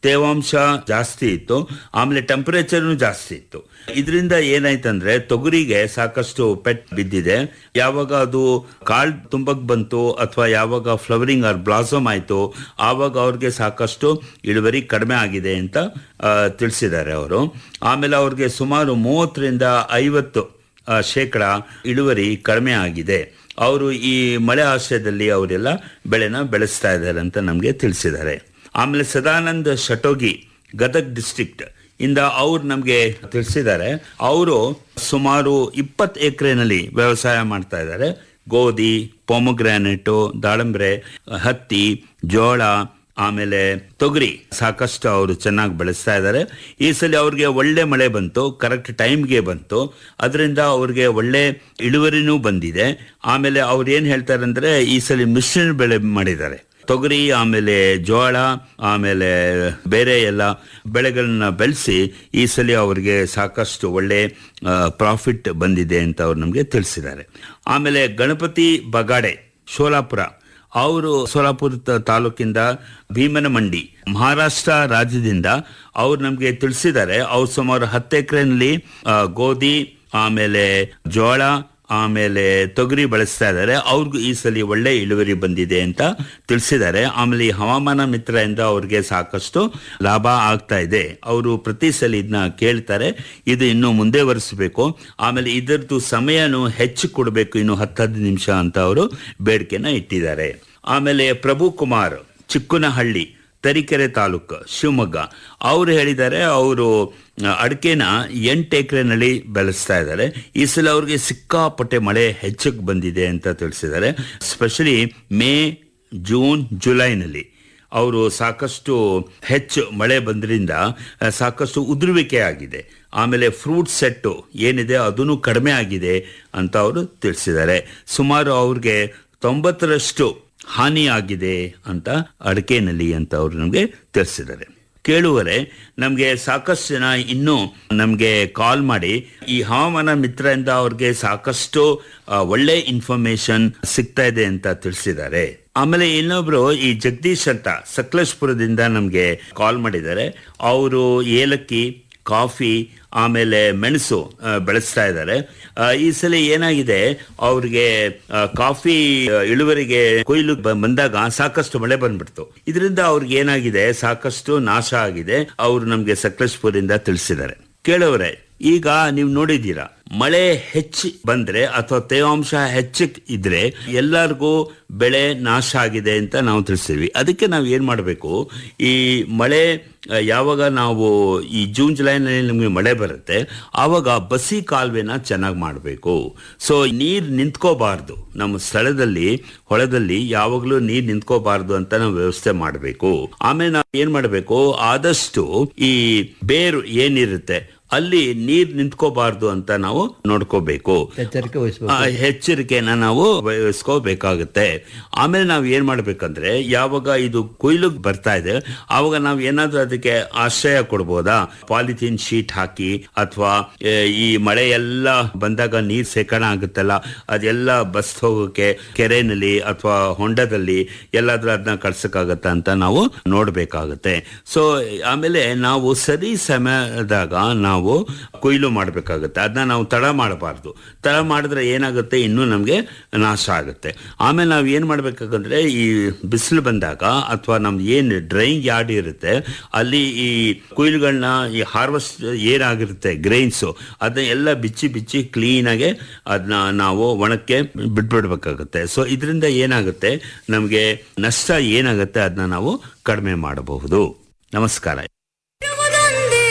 ತೇವಾಂಶ ಜಾಸ್ತಿ ಇತ್ತು ಆಮೇಲೆ ಟೆಂಪರೇಚರ್ ಜಾಸ್ತಿ ಇತ್ತು ಇದರಿಂದ ಏನಾಯ್ತಂದ್ರೆ ತೊಗರಿಗೆ ಸಾಕಷ್ಟು ಪೆಟ್ ಬಿದ್ದಿದೆ ಯಾವಾಗ ಅದು ಕಾಳ್ ತುಂಬಕ್ ಬಂತು ಅಥವಾ ಯಾವಾಗ ಫ್ಲವರಿಂಗ್ ಆರ್ ಬ್ಲಾಸಮ್ ಆಯ್ತು ಆವಾಗ ಅವ್ರಿಗೆ ಸಾಕಷ್ಟು ಇಳುವರಿ ಕಡಿಮೆ ಆಗಿದೆ ಅಂತ ಆ, ತಿಳಿಸಿದ್ದಾರೆ ಅವರು ಆಮೇಲೆ ಅವ್ರಿಗೆ ಸುಮಾರು ಮೂವತ್ತರಿಂದ ಐವತ್ತು ಆ, ಶೇಕಡ ಇಳುವರಿ ಕಡಿಮೆ ಆಗಿದೆ ಅವರು ಈ ಮಳೆ ಆಶ್ರಯದಲ್ಲಿ ಅವರೆಲ್ಲ ಬೆಳೆನ ಬೆಳೆಸ್ತಾ ಇದ್ದಾರೆ ಅಂತ ನಮಗೆ ತಿಳಿಸಿದ್ದಾರೆ ಆಮೇಲೆ ಸದಾನಂದ್ ಶಟೋಗಿ ಗದಗ್ ಡಿಸ್ಟ್ರಿಕ್ಟ್ ಇಂದ ಅವ್ರು ನಮಗೆ ತಿಳಿಸಿದ್ದಾರೆ ಅವರು ಸುಮಾರು ಇಪ್ಪತ್ತು ಎಕರೆನಲ್ಲಿ ವ್ಯವಸಾಯ ಮಾಡ್ತಾ ಇದ್ದಾರೆ ಗೋಧಿ ಪೊಮಗ್ರಾನೆಟು ದಾಳಂಬ್ರೆ ಹತ್ತಿ ಜೋಳ ಆಮೇಲೆ ತೊಗರಿ ಸಾಕಷ್ಟು ಅವರು ಚೆನ್ನಾಗಿ ಬೆಳೆಸ್ತಾ ಇದ್ದಾರೆ ಈ ಸಲ ಅವ್ರಿಗೆ ಒಳ್ಳೆ ಮಳೆ ಬಂತು ಕರೆಕ್ಟ್ ಟೈಮ್ಗೆ ಬಂತು ಅದರಿಂದ ಅವ್ರಿಗೆ ಒಳ್ಳೆ ಇಳುವರಿನೂ ಬಂದಿದೆ ಆಮೇಲೆ ಅವ್ರು ಏನ್ ಹೇಳ್ತಾರೆ ಅಂದ್ರೆ ಈ ಸಲ ಮಿಶ್ರಣ ಬೆಳೆ ಮಾಡಿದ್ದಾರೆ ತೊಗರಿ ಆಮೇಲೆ ಜೋಳ ಆಮೇಲೆ ಬೇರೆ ಎಲ್ಲ ಬೆಳೆಗಳನ್ನ ಬೆಳೆಸಿ ಈ ಸಲ ಅವರಿಗೆ ಸಾಕಷ್ಟು ಒಳ್ಳೆ ಪ್ರಾಫಿಟ್ ಬಂದಿದೆ ಅಂತ ಅವ್ರು ನಮಗೆ ತಿಳಿಸಿದ್ದಾರೆ ಆಮೇಲೆ ಗಣಪತಿ ಬಗಾಡೆ ಶೋಲಾಪುರ ಅವರು ಸೋಲಾಪುರ ತ- ತಾಲೂಕಿಂದ ಭೀಮನಮಂಡಿ ಮಹಾರಾಷ್ಟ್ರ ರಾಜ್ಯದಿಂದ ಅವ್ರು ನಮಗೆ ತಿಳಿಸಿದ್ದಾರೆ ಅವ್ರು ಸುಮಾರು ಹತ್ತು ಎಕರೆನಲ್ಲಿ ಗೋಧಿ ಆಮೇಲೆ ಜೋಳ ಆಮೇಲೆ ತೊಗರಿ ಬಳಸ್ತಾ ಇದ್ದಾರೆ ಅವ್ರಿಗೂ ಈ ಸಲ ಒಳ್ಳೆ ಇಳುವರಿ ಬಂದಿದೆ ಅಂತ ತಿಳಿಸಿದ್ದಾರೆ ಆಮೇಲೆ ಈ ಹವಾಮಾನ ಮಿತ್ರದಿಂದ ಅವ್ರಿಗೆ ಸಾಕಷ್ಟು ಲಾಭ ಆಗ್ತಾ ಇದೆ ಅವರು ಪ್ರತಿ ಸಲ ಇದನ್ನ ಕೇಳ್ತಾರೆ ಇದು ಇನ್ನು ಮುಂದೆ ಒರೆಸಬೇಕು ಆಮೇಲೆ ಇದರದ್ದು ಸಮಯನು ಹೆಚ್ಚು ಕೊಡಬೇಕು ಇನ್ನು ಹತ್ತು ಹದಿನೈದು ನಿಮಿಷ ಅಂತ ಅವರು ಬೇಡಿಕೆನ ಇಟ್ಟಿದ್ದಾರೆ ಆಮೇಲೆ ಪ್ರಭು ಕುಮಾರ್ ಚಿಕ್ಕನಹಳ್ಳಿ ತರೀಕೆರೆ ತಾಲೂಕು ಶಿವಮೊಗ್ಗ ಅವರು ಹೇಳಿದ್ದಾರೆ ಅವರು ಅಡಿಕೆನ ಎಂಟು ಎಕರೆನಲ್ಲಿ ಬೆಳೆಸ್ತಾ ಇದ್ದಾರೆ ಈ ಸಲ ಅವ್ರಿಗೆ ಸಿಕ್ಕಾಪಟ್ಟೆ ಮಳೆ ಹೆಚ್ಚಕ್ಕೆ ಬಂದಿದೆ ಅಂತ ತಿಳಿಸಿದ್ದಾರೆ ಸ್ಪೆಷಲಿ ಮೇ ಜೂನ್ ಜುಲೈನಲ್ಲಿ ಅವರು ಸಾಕಷ್ಟು ಹೆಚ್ಚು ಮಳೆ ಬಂದ್ರಿಂದ ಆ, ಸಾಕಷ್ಟು ಉದುರುವಿಕೆ ಆಗಿದೆ ಆಮೇಲೆ ಫ್ರೂಟ್ ಸೆಟ್ಟು ಏನಿದೆ ಅದನ್ನು ಕಡಿಮೆ ಆಗಿದೆ ಅಂತ ಅವರು ತಿಳಿಸಿದ್ದಾರೆ ಸುಮಾರು ಅವ್ರಿಗೆ ತೊಂಬತ್ತರಷ್ಟು ಹಾನಿ ಆಗಿದೆ ಅಂತ ಅಡಿಕೆನಲ್ಲಿ ಅಂತ ಅವರು ನಮಗೆ ತಿಳಿಸಿದ್ದಾರೆ ಕೇಳುವರೆ ನಮಗೆ ಸಾಕಷ್ಟು ಜನ ಇನ್ನೂ ನಮಗೆ ಕಾಲ್ ಮಾಡಿ ಈ ಹವಾಮಾನ ಮಿತ್ರದಿಂದ ಅವ್ರಿಗೆ ಸಾಕಷ್ಟು ಆ, ಒಳ್ಳೆ ಇನ್ಫಾರ್ಮೇಶನ್ ಸಿಗ್ತಾ ಇದೆ ಅಂತ ತಿಳಿಸಿದ್ದಾರೆ ಆಮೇಲೆ ಇನ್ನೊಬ್ರು ಈ ಜಗದೀಶ್ ಅಂತ ಸಕಲೇಶ್ಪುರದಿಂದ ನಮಗೆ ಕಾಲ್ ಮಾಡಿದ್ದಾರೆ ಅವರು ಏಲಕ್ಕಿ ಕಾಫಿ ಆಮೇಲೆ ಮೆಣಸು ಆ, ಬೆಳೆಸ್ತಾ ಇದ್ದಾರೆ ಆ, ಈ ಸಲ ಏನಾಗಿದೆ ಅವ್ರಿಗೆ ಆ, ಕಾಫಿ ಆ, ಇಳುವರಿಗೆ ಕೊಯ್ಲು ಬ- ಬಂದಾಗ ಸಾಕಷ್ಟು ಮಳೆ ಬಂದ್ಬಿಡ್ತು ಇದರಿಂದ ಅವ್ರಿಗೆ ಏನಾಗಿದೆ ಸಾಕಷ್ಟು ನಾಶ ಆಗಿದೆ ಅವರು ನಮ್ಗೆ ಸಕಲೇಶ್ಪುರಿಂದ ತಿಳಿಸಿದ್ದಾರೆ ಕೇಳೋರೆ ಈಗ ನೀವು ನೋಡಿದ್ದೀರಾ ಮಳೆ ಹೆಚ್ಚು ಬಂದ್ರೆ ಅಥವಾ ತೇವಾಂಶ ಹೆಚ್ಚು ಇದ್ರೆ ಎಲ್ಲರಿಗೂ ಬೆಳೆ ನಾಶ ಆಗಿದೆ ಅಂತ ನಾವು ತಿಳಿಸ್ತೀವಿ ಅದಕ್ಕೆ ನಾವು ಏನ್ ಮಾಡಬೇಕು ಈ ಮಳೆ ಆ, ಯಾವಾಗ ನಾವು ಈ ಜೂನ್ ಜುಲೈನಲ್ಲಿ ನಮಗೆ ಮಳೆ ಬರುತ್ತೆ ಆವಾಗ ಬಸಿ ಕಾಲುವೆನ ಚೆನ್ನಾಗಿ ಮಾಡಬೇಕು ಸೊ ನೀರು ನಿಂತ್ಕೋಬಾರ್ದು ನಮ್ಮ ಸ್ಥಳದಲ್ಲಿ ಹೊಳದಲ್ಲಿ ಯಾವಾಗಲೂ ನೀರು ನಿಂತ್ಕೋಬಾರ್ದು ಅಂತ ನಾವು ವ್ಯವಸ್ಥೆ ಮಾಡಬೇಕು ಆಮೇಲೆ ನಾವು ಏನ್ ಮಾಡಬೇಕು ಆದಷ್ಟು ಈ ಬೇರು ಏನಿರುತ್ತೆ ಅಲ್ಲಿ ನೀರ್ ನಿಂತ್ಕೋಬಾರ್ದು ಅಂತ ನಾವು ನೋಡ್ಕೋಬೇಕು ಎಚ್ಚರಿಕೆ ವಹಿಸಬೇಕು ಆ, ಎಚ್ಚರಿಕೆನ ನಾವು ವಹಿಸ್ಕೋಬೇಕಾಗುತ್ತೆ ಆಮೇಲೆ ನಾವು ಏನ್ ಮಾಡ್ಬೇಕಂದ್ರೆ ಯಾವಾಗ ಇದು ಕೊಯ್ಲಿಗೆ ಬರ್ತಾ ಇದೆ ಆವಾಗ ನಾವು ಏನಾದ್ರೂ ಅದಕ್ಕೆ ಆಶ್ರಯ ಕೊಡ್ಬೋದಾ ಪಾಲಿಥೀನ್ ಶೀಟ್ ಹಾಕಿ ಅಥವಾ ಈ ಮಳೆ ಎಲ್ಲ ಬಂದಾಗ ನೀರ್ ಸೇಕರಣೆ ಆಗುತ್ತಲ್ಲ ಅದೆಲ್ಲ ಬಸ್ ಹೋಗೋಕೆ ಕೆರೆನಲ್ಲಿ ಅಥವಾ ಹೊಂಡದಲ್ಲಿ ಎಲ್ಲಾದ್ರೂ ಅದನ್ನ ಕಳ್ಸಕ್ಕಾಗತ್ತ ಅಂತ ನಾವು ನೋಡ್ಬೇಕಾಗತ್ತೆ ಸೊ ಆಮೇಲೆ ನಾವು ಸರಿ ಸಮಯದಾಗ ನಾವು ಕೊಯ್ಲು ಮಾಡ್ಬೇಕಾಗತ್ತೆ ಅದನ್ನ ನಾವು ತಡ ಮಾಡಬಾರ್ದು ತಡ ಮಾಡಿದ್ರೆ ಏನಾಗುತ್ತೆ ಇನ್ನೂ ನಮಗೆ ನಾಶ ಆಗುತ್ತೆ ಆಮೇಲೆ ನಾವು ಏನ್ ಮಾಡ್ಬೇಕಾಗಂದ್ರೆ ಈ ಬಿಸಿಲು ಬಂದಾಗ ಅಥವಾ ನಮ್ದು ಏನ್ ಡ್ರೈಯಿಂಗ್ ಯಾರ್ಡ್ ಇರುತ್ತೆ ಅಲ್ಲಿ ಈ ಕೊಯ್ಲುಗಳನ್ನ ಈ ಹಾರ್ವೆಸ್ಟ್ ಏನಾಗಿರುತ್ತೆ ಗ್ರೈನ್ಸ್ ಅದನ್ನ ಎಲ್ಲ ಬಿಚ್ಚಿ ಬಿಚ್ಚಿ ಕ್ಲೀನ್ ಆಗಿ ಅದನ್ನ ನಾವು ಒಣಕ್ಕೆ ಬಿಟ್ಬಿಡ್ಬೇಕಾಗುತ್ತೆ ಸೊ ಇದರಿಂದ ಏನಾಗುತ್ತೆ ನಮಗೆ ನಷ್ಟ ಏನಾಗುತ್ತೆ ಅದನ್ನ ನಾವು ಕಡಿಮೆ ಮಾಡಬಹುದು ನಮಸ್ಕಾರ ಇರುವುದೊಂದೇ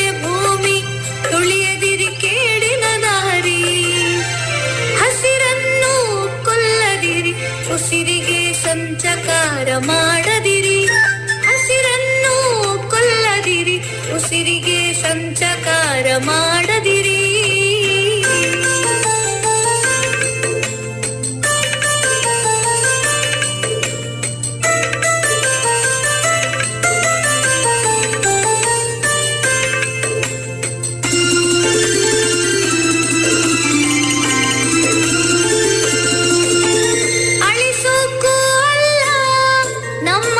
ಭೂಮಿ ತುಳಿಯದಿರಿ ಕೇಡಿನ ದಾರಿ ಹಸಿರನ್ನು ಕೊಲ್ಲದಿರಿ ಉಸಿರಿಗೆ ಸಂಚಕಾರ ಮಾಡದಿರಿ ಹಸಿರನ್ನು ಕೊಲ್ಲದಿರಿ ಉಸಿರಿಗೆ ಸಂಚಕಾರ ಮಾಡದಿರಿ ಅಳಿಸೋಕ್ಕೂ ಅಲ್ಲ ನಮ್ಮ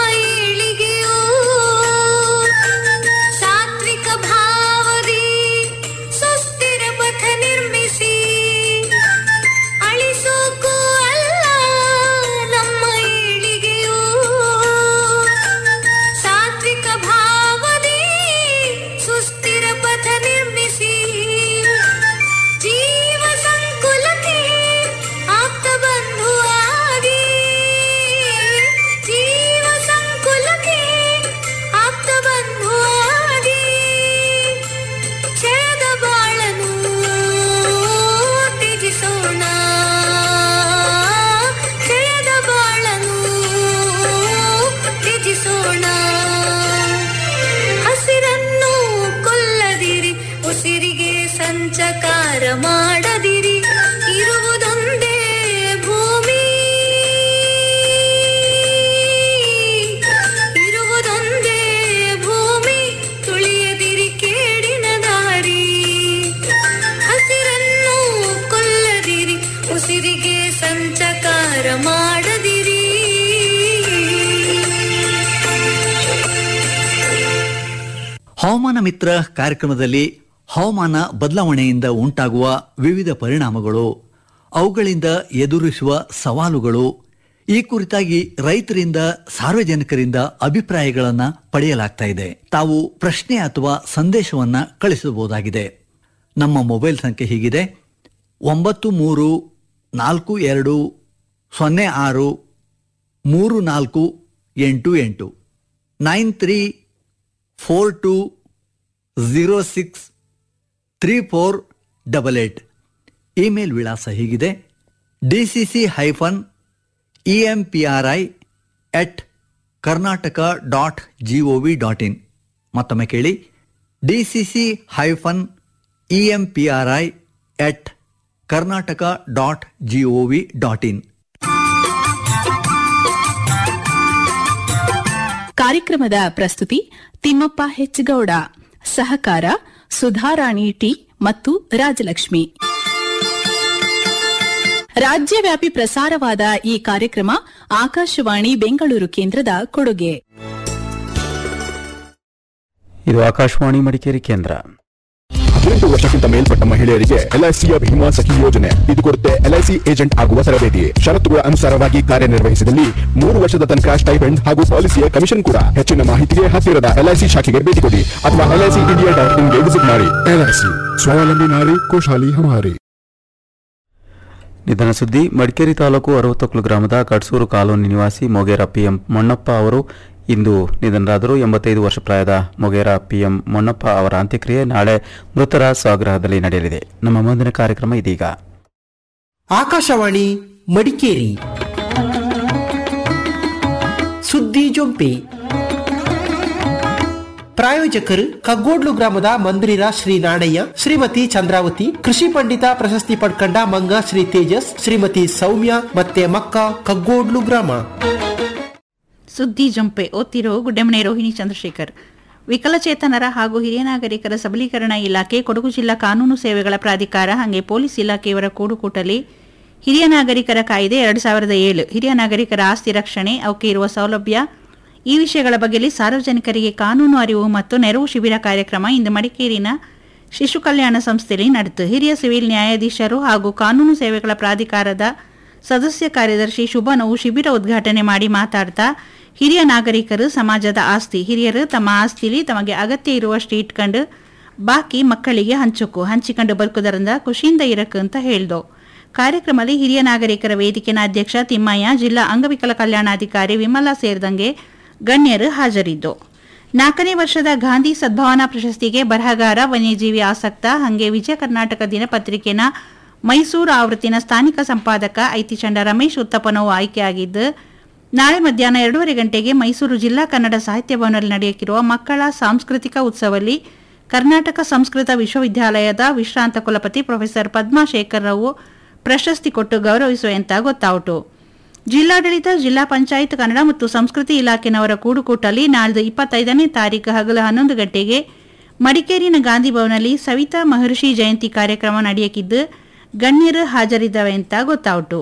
ಹವಾಮಾನ ಮಿತ್ರ ಕಾರ್ಯಕ್ರಮದಲ್ಲಿ ಹವಾಮಾನ ಬದಲಾವಣೆಯಿಂದ ಉಂಟಾಗುವ ವಿವಿಧ ಪರಿಣಾಮಗಳು ಅವುಗಳಿಂದ ಎದುರಿಸುವ ಸವಾಲುಗಳು ಈ ಕುರಿತಾಗಿ ರೈತರಿಂದ ಸಾರ್ವಜನಿಕರಿಂದ ಅಭಿಪ್ರಾಯಗಳನ್ನ ಪಡೆಯಲಾಗ್ತಾ ಇದೆ ತಾವು ಪ್ರಶ್ನೆ ಅಥವಾ ಸಂದೇಶವನ್ನ ಕಳಿಸಬಹುದಾಗಿದೆ ನಮ್ಮ ಮೊಬೈಲ್ ಸಂಖ್ಯೆ ಹೀಗಿದೆ ಒಂಬತ್ತು ಮೂರು ನಾಲ್ಕು ಎರಡು ಸೊನ್ನೆ ಆರು ಮೂರು ನಾಲ್ಕು ಎಂಟು ಎಂಟು nine three four two zero six three four double eight email ವಿಳಾಸ ಹೀಗಿದೆ D C C hyphen E M P R I at Karnataka dot G O V dot in ಮತ್ತೊಮ್ಮೆ ಕೇಳಿ D C C hyphen E M P R I at Karnataka dot G O V dot in ಕಾರ್ಯಕ್ರಮದ ಪ್ರಸ್ತುತಿ ತಿಮ್ಮಪ್ಪ ಹೆಚ್ಚಗೌಡ ಸಹಕಾರ Sudharani T ಮತ್ತು ರಾಜಲಕ್ಷ್ಮಿ ರಾಜ್ಯವ್ಯಾಪಿ ಪ್ರಸಾರವಾದ ಈ ಕಾರ್ಯಕ್ರಮ ಆಕಾಶವಾಣಿ ಬೆಂಗಳೂರು ಕೇಂದ್ರದ ಕೊಡುಗೆ ಇದು ಆಕಾಶವಾಣಿ ಮಡಿಕೇರಿ ಕೇಂದ್ರ ಹದಿನೆಂಟು ವರ್ಷಕ್ಕಿಂತ ಮೇಲ್ಪಟ್ಟ ಮಹಿಳೆಯರಿಗೆ ಎಲ್ಐಸಿಯ ಭೀಮಾ ಸಖಿ ಯೋಜನೆ ಇದು ಕೊಡುತ್ತೆ ಎಲ್ಐಸಿ ಏಜೆಂಟ್ ಆಗುವ ತರಬೇತಿ ಷರತ್ತುಗಳ ಅನುಸಾರವಾಗಿ ಕಾರ್ಯನಿರ್ವಹಿಸಿದಲ್ಲಿ ಮೂರು ವರ್ಷದ ತನಕ ಸ್ಟೈಪೆಂಡ್ ಹಾಗೂ ಪಾಲಿಸಿಯ ಕಮಿಷನ್ ಕೂಡ ಹೆಚ್ಚಿನ ಮಾಹಿತಿಗೆ ಹತ್ತಿರದ ಎಲ್ಐಸಿ ಶಾಖೆಗೆ ಭೇಟಿ ಕೊಡಿ ಅಥವಾ ಎಲ್ಐಸಿ ಇಂಡಿಯಾ ಡಾಟ್ ಇನ್ಗೆ ವಿಸಿಟ್ ಮಾಡಿ ಎಲ್ಐಸಿ ಸ್ವಾವಲಂಬಿ ನಾರಿ ಕೋಶಾಲಿ ಹಮಾರಿ ನಿಧನ ಸುದ್ದಿ ಮಡಿಕೇರಿ ತಾಲೂಕು ಅರವತ್ತೊಕ್ಲು ಗ್ರಾಮದ ಕಡ್ಸೂರು ಕಾಲೋನಿ ನಿವಾಸಿ ಮೊಗೇರ ಪಿಎಂ ಮೊನ್ನಪ್ಪ ಅವರು ಇಂದು ನಿಧನರಾದರು ಎಂಬತ್ತೈದು ವರ್ಷ ಪ್ರಾಯದ ಮೊಗೇರ ಪಿಎಂ ಮೊನ್ನಪ್ಪ ಅವರ ಅಂತ್ಯಕ್ರಿಯೆ ನಾಳೆ ಮೃತರ ಸ್ವಗೃಹದಲ್ಲಿ ನಡೆಯಲಿದೆ ನಮ್ಮ ಮುಂದಿನ ಕಾರ್ಯಕ್ರಮ ಇದೀಗ ಆಕಾಶವಾಣಿ ಮಡಿಕೇರಿ ಸುದ್ದಿ ಜೊಂಪೆ ಪ್ರಾಯೋಜಕರು ಕಗ್ಗೋಡ್ಲು ಗ್ರಾಮದ ಮಂದಿರ ಶ್ರೀ ನಾಣಯ್ಯ ಶ್ರೀಮತಿ ಚಂದ್ರಾವತಿ ಕೃಷಿ ಪಂಡಿತ ಪ್ರಶಸ್ತಿ ಪಡ್ಕಂಡ ಮಂಗ ಶ್ರೀ ತೇಜಸ್ ಶ್ರೀಮತಿ ಸೌಮ್ಯ ಮತ್ತೆ ಮಕ್ಕ ಕಗ್ಗೋಡ್ಲು ಗ್ರಾಮ ಸುದ್ದಿ ಜಂಪೆ ಓದ್ತಿರೋ ಗುಡ್ಡೆಮನೆ ರೋಹಿಣಿ ಚಂದ್ರಶೇಖರ್ ವಿಕಲಚೇತನರ ಹಾಗೂ ಹಿರಿಯ ನಾಗರಿಕರ ಸಬಲೀಕರಣ ಇಲಾಖೆ ಕೊಡಗು ಜಿಲ್ಲಾ ಕಾನೂನು ಸೇವೆಗಳ ಪ್ರಾಧಿಕಾರ ಹಾಗೆ ಪೊಲೀಸ್ ಇಲಾಖೆಯವರ ಕೂಡುಕೂಟಲಿ ಹಿರಿಯ ನಾಗರಿಕರ ಕಾಯ್ದೆ ಎರಡು ಸಾವಿರದ ಏಳು ಹಿರಿಯ ನಾಗರಿಕರ ಆಸ್ತಿ ರಕ್ಷಣೆ ಅವಕ್ಕೆ ಇರುವ ಸೌಲಭ್ಯ ಈ ವಿಷಯಗಳ ಬಗ್ಗೆಲಿ ಸಾರ್ವಜನಿಕರಿಗೆ ಕಾನೂನು ಅರಿವು ಮತ್ತು ನೆರವು ಶಿಬಿರ ಕಾರ್ಯಕ್ರಮ ಇಂದು ಮಡಿಕೇರಿನ ಶಿಶು ಕಲ್ಯಾಣ ಸಂಸ್ಥೆಯಲ್ಲಿ ನಡೆಯಿತು ಹಿರಿಯ ಸಿವಿಲ್ ನ್ಯಾಯಾಧೀಶರು ಹಾಗೂ ಕಾನೂನು ಸೇವೆಗಳ ಪ್ರಾಧಿಕಾರದ ಸದಸ್ಯ ಕಾರ್ಯದರ್ಶಿ ಶುಭನವು ಶಿಬಿರ ಉದ್ಘಾಟನೆ ಮಾಡಿ ಮಾತಾಡ್ತಾ ಹಿರಿಯ ನಾಗರಿಕರು ಸಮಾಜದ ಆಸ್ತಿ ಹಿರಿಯರು ತಮ್ಮ ಆಸ್ತಿಲಿ ತಮಗೆ ಅಗತ್ಯ ಇರುವಷ್ಟು ಇಟ್ಕೊಂಡು ಬಾಕಿ ಮಕ್ಕಳಿಗೆ ಹಂಚುಕು ಹಂಚಿಕೊಂಡು ಬದುಕುವುದರಿಂದ ಖುಷಿಯಿಂದ ಇರಕು ಅಂತ ಹೇಳ್ದು ಕಾರ್ಯಕ್ರಮದಲ್ಲಿ ಹಿರಿಯ ನಾಗರಿಕರ ವೇದಿಕೆನ ಅಧ್ಯಕ್ಷ ತಿಮ್ಮಯ್ಯ ಜಿಲ್ಲಾ ಅಂಗವಿಕಲ ಕಲ್ಯಾಣಾಧಿಕಾರಿ ವಿಮಲಾ ಸೇರಿದಂಗೆ ಗಣ್ಯರು ಹಾಜರಿದ್ದು ನಾಲ್ಕನೇ ವರ್ಷದ ಗಾಂಧಿ ಸದ್ಭಾವನಾ ಪ್ರಶಸ್ತಿಗೆ ಬರಹಗಾರ ವನ್ಯಜೀವಿ ಆಸಕ್ತ ಹಂಗೆ ವಿಜಯ ಕರ್ನಾಟಕ ದಿನಪತ್ರಿಕೆನ ಮೈಸೂರು ಆವೃತ್ತಿನ ಸ್ಥಾನಿಕ ಸಂಪಾದಕ ಐತಿಚಂಡ ರಮೇಶ್ ಉತ್ತಪ್ಪನವು ಆಯ್ಕೆಯಾಗಿದ್ದು ನಾಳೆ ಮಧ್ಯಾಹ್ನ ಎರಡೂವರೆ ಗಂಟೆಗೆ ಮೈಸೂರು ಜಿಲ್ಲಾ ಕನ್ನಡ ಸಾಹಿತ್ಯ ಭವನದಲ್ಲಿ ನಡೆಯುತ್ತಿರುವ ಮಕ್ಕಳ ಸಾಂಸ್ಕೃತಿಕ ಉತ್ಸವದಲ್ಲಿ ಕರ್ನಾಟಕ ಸಂಸ್ಕೃತ ವಿಶ್ವವಿದ್ಯಾಲಯದ ವಿಶ್ರಾಂತ ಕುಲಪತಿ ಪ್ರೊಫೆಸರ್ ಪದ್ಮಾಶೇಖರ್ ರಾವು ಪ್ರಶಸ್ತಿ ಕೊಟ್ಟು ಗೌರವಿಸುವಂತ ಗೊತ್ತಾಯಿತು ಜಿಲ್ಲಾಡಳಿತ ಜಿಲ್ಲಾ ಪಂಚಾಯತ್ ಕನ್ನಡ ಮತ್ತು ಸಂಸ್ಕೃತಿ ಇಲಾಖೆನವರ ಕೂಡುಕೂಟಲ್ಲಿ ನಾಳ್ದು ಇಪ್ಪತ್ತೈದನೇ ತಾರೀಕು ಹಗಲು ಹನ್ನೊಂದು ಗಂಟೆಗೆ ಮಡಿಕೇರಿನ ಗಾಂಧಿ ಭವನಲ್ಲಿ ಸವಿತಾ ಮಹರ್ಷಿ ಜಯಂತಿ ಕಾರ್ಯಕ್ರಮ ನಡೆಯಕಿದ್ದು ಗಣ್ಯರು ಹಾಜರಿದ್ದವೆ ಅಂತ ಗೊತ್ತಾಯಿತು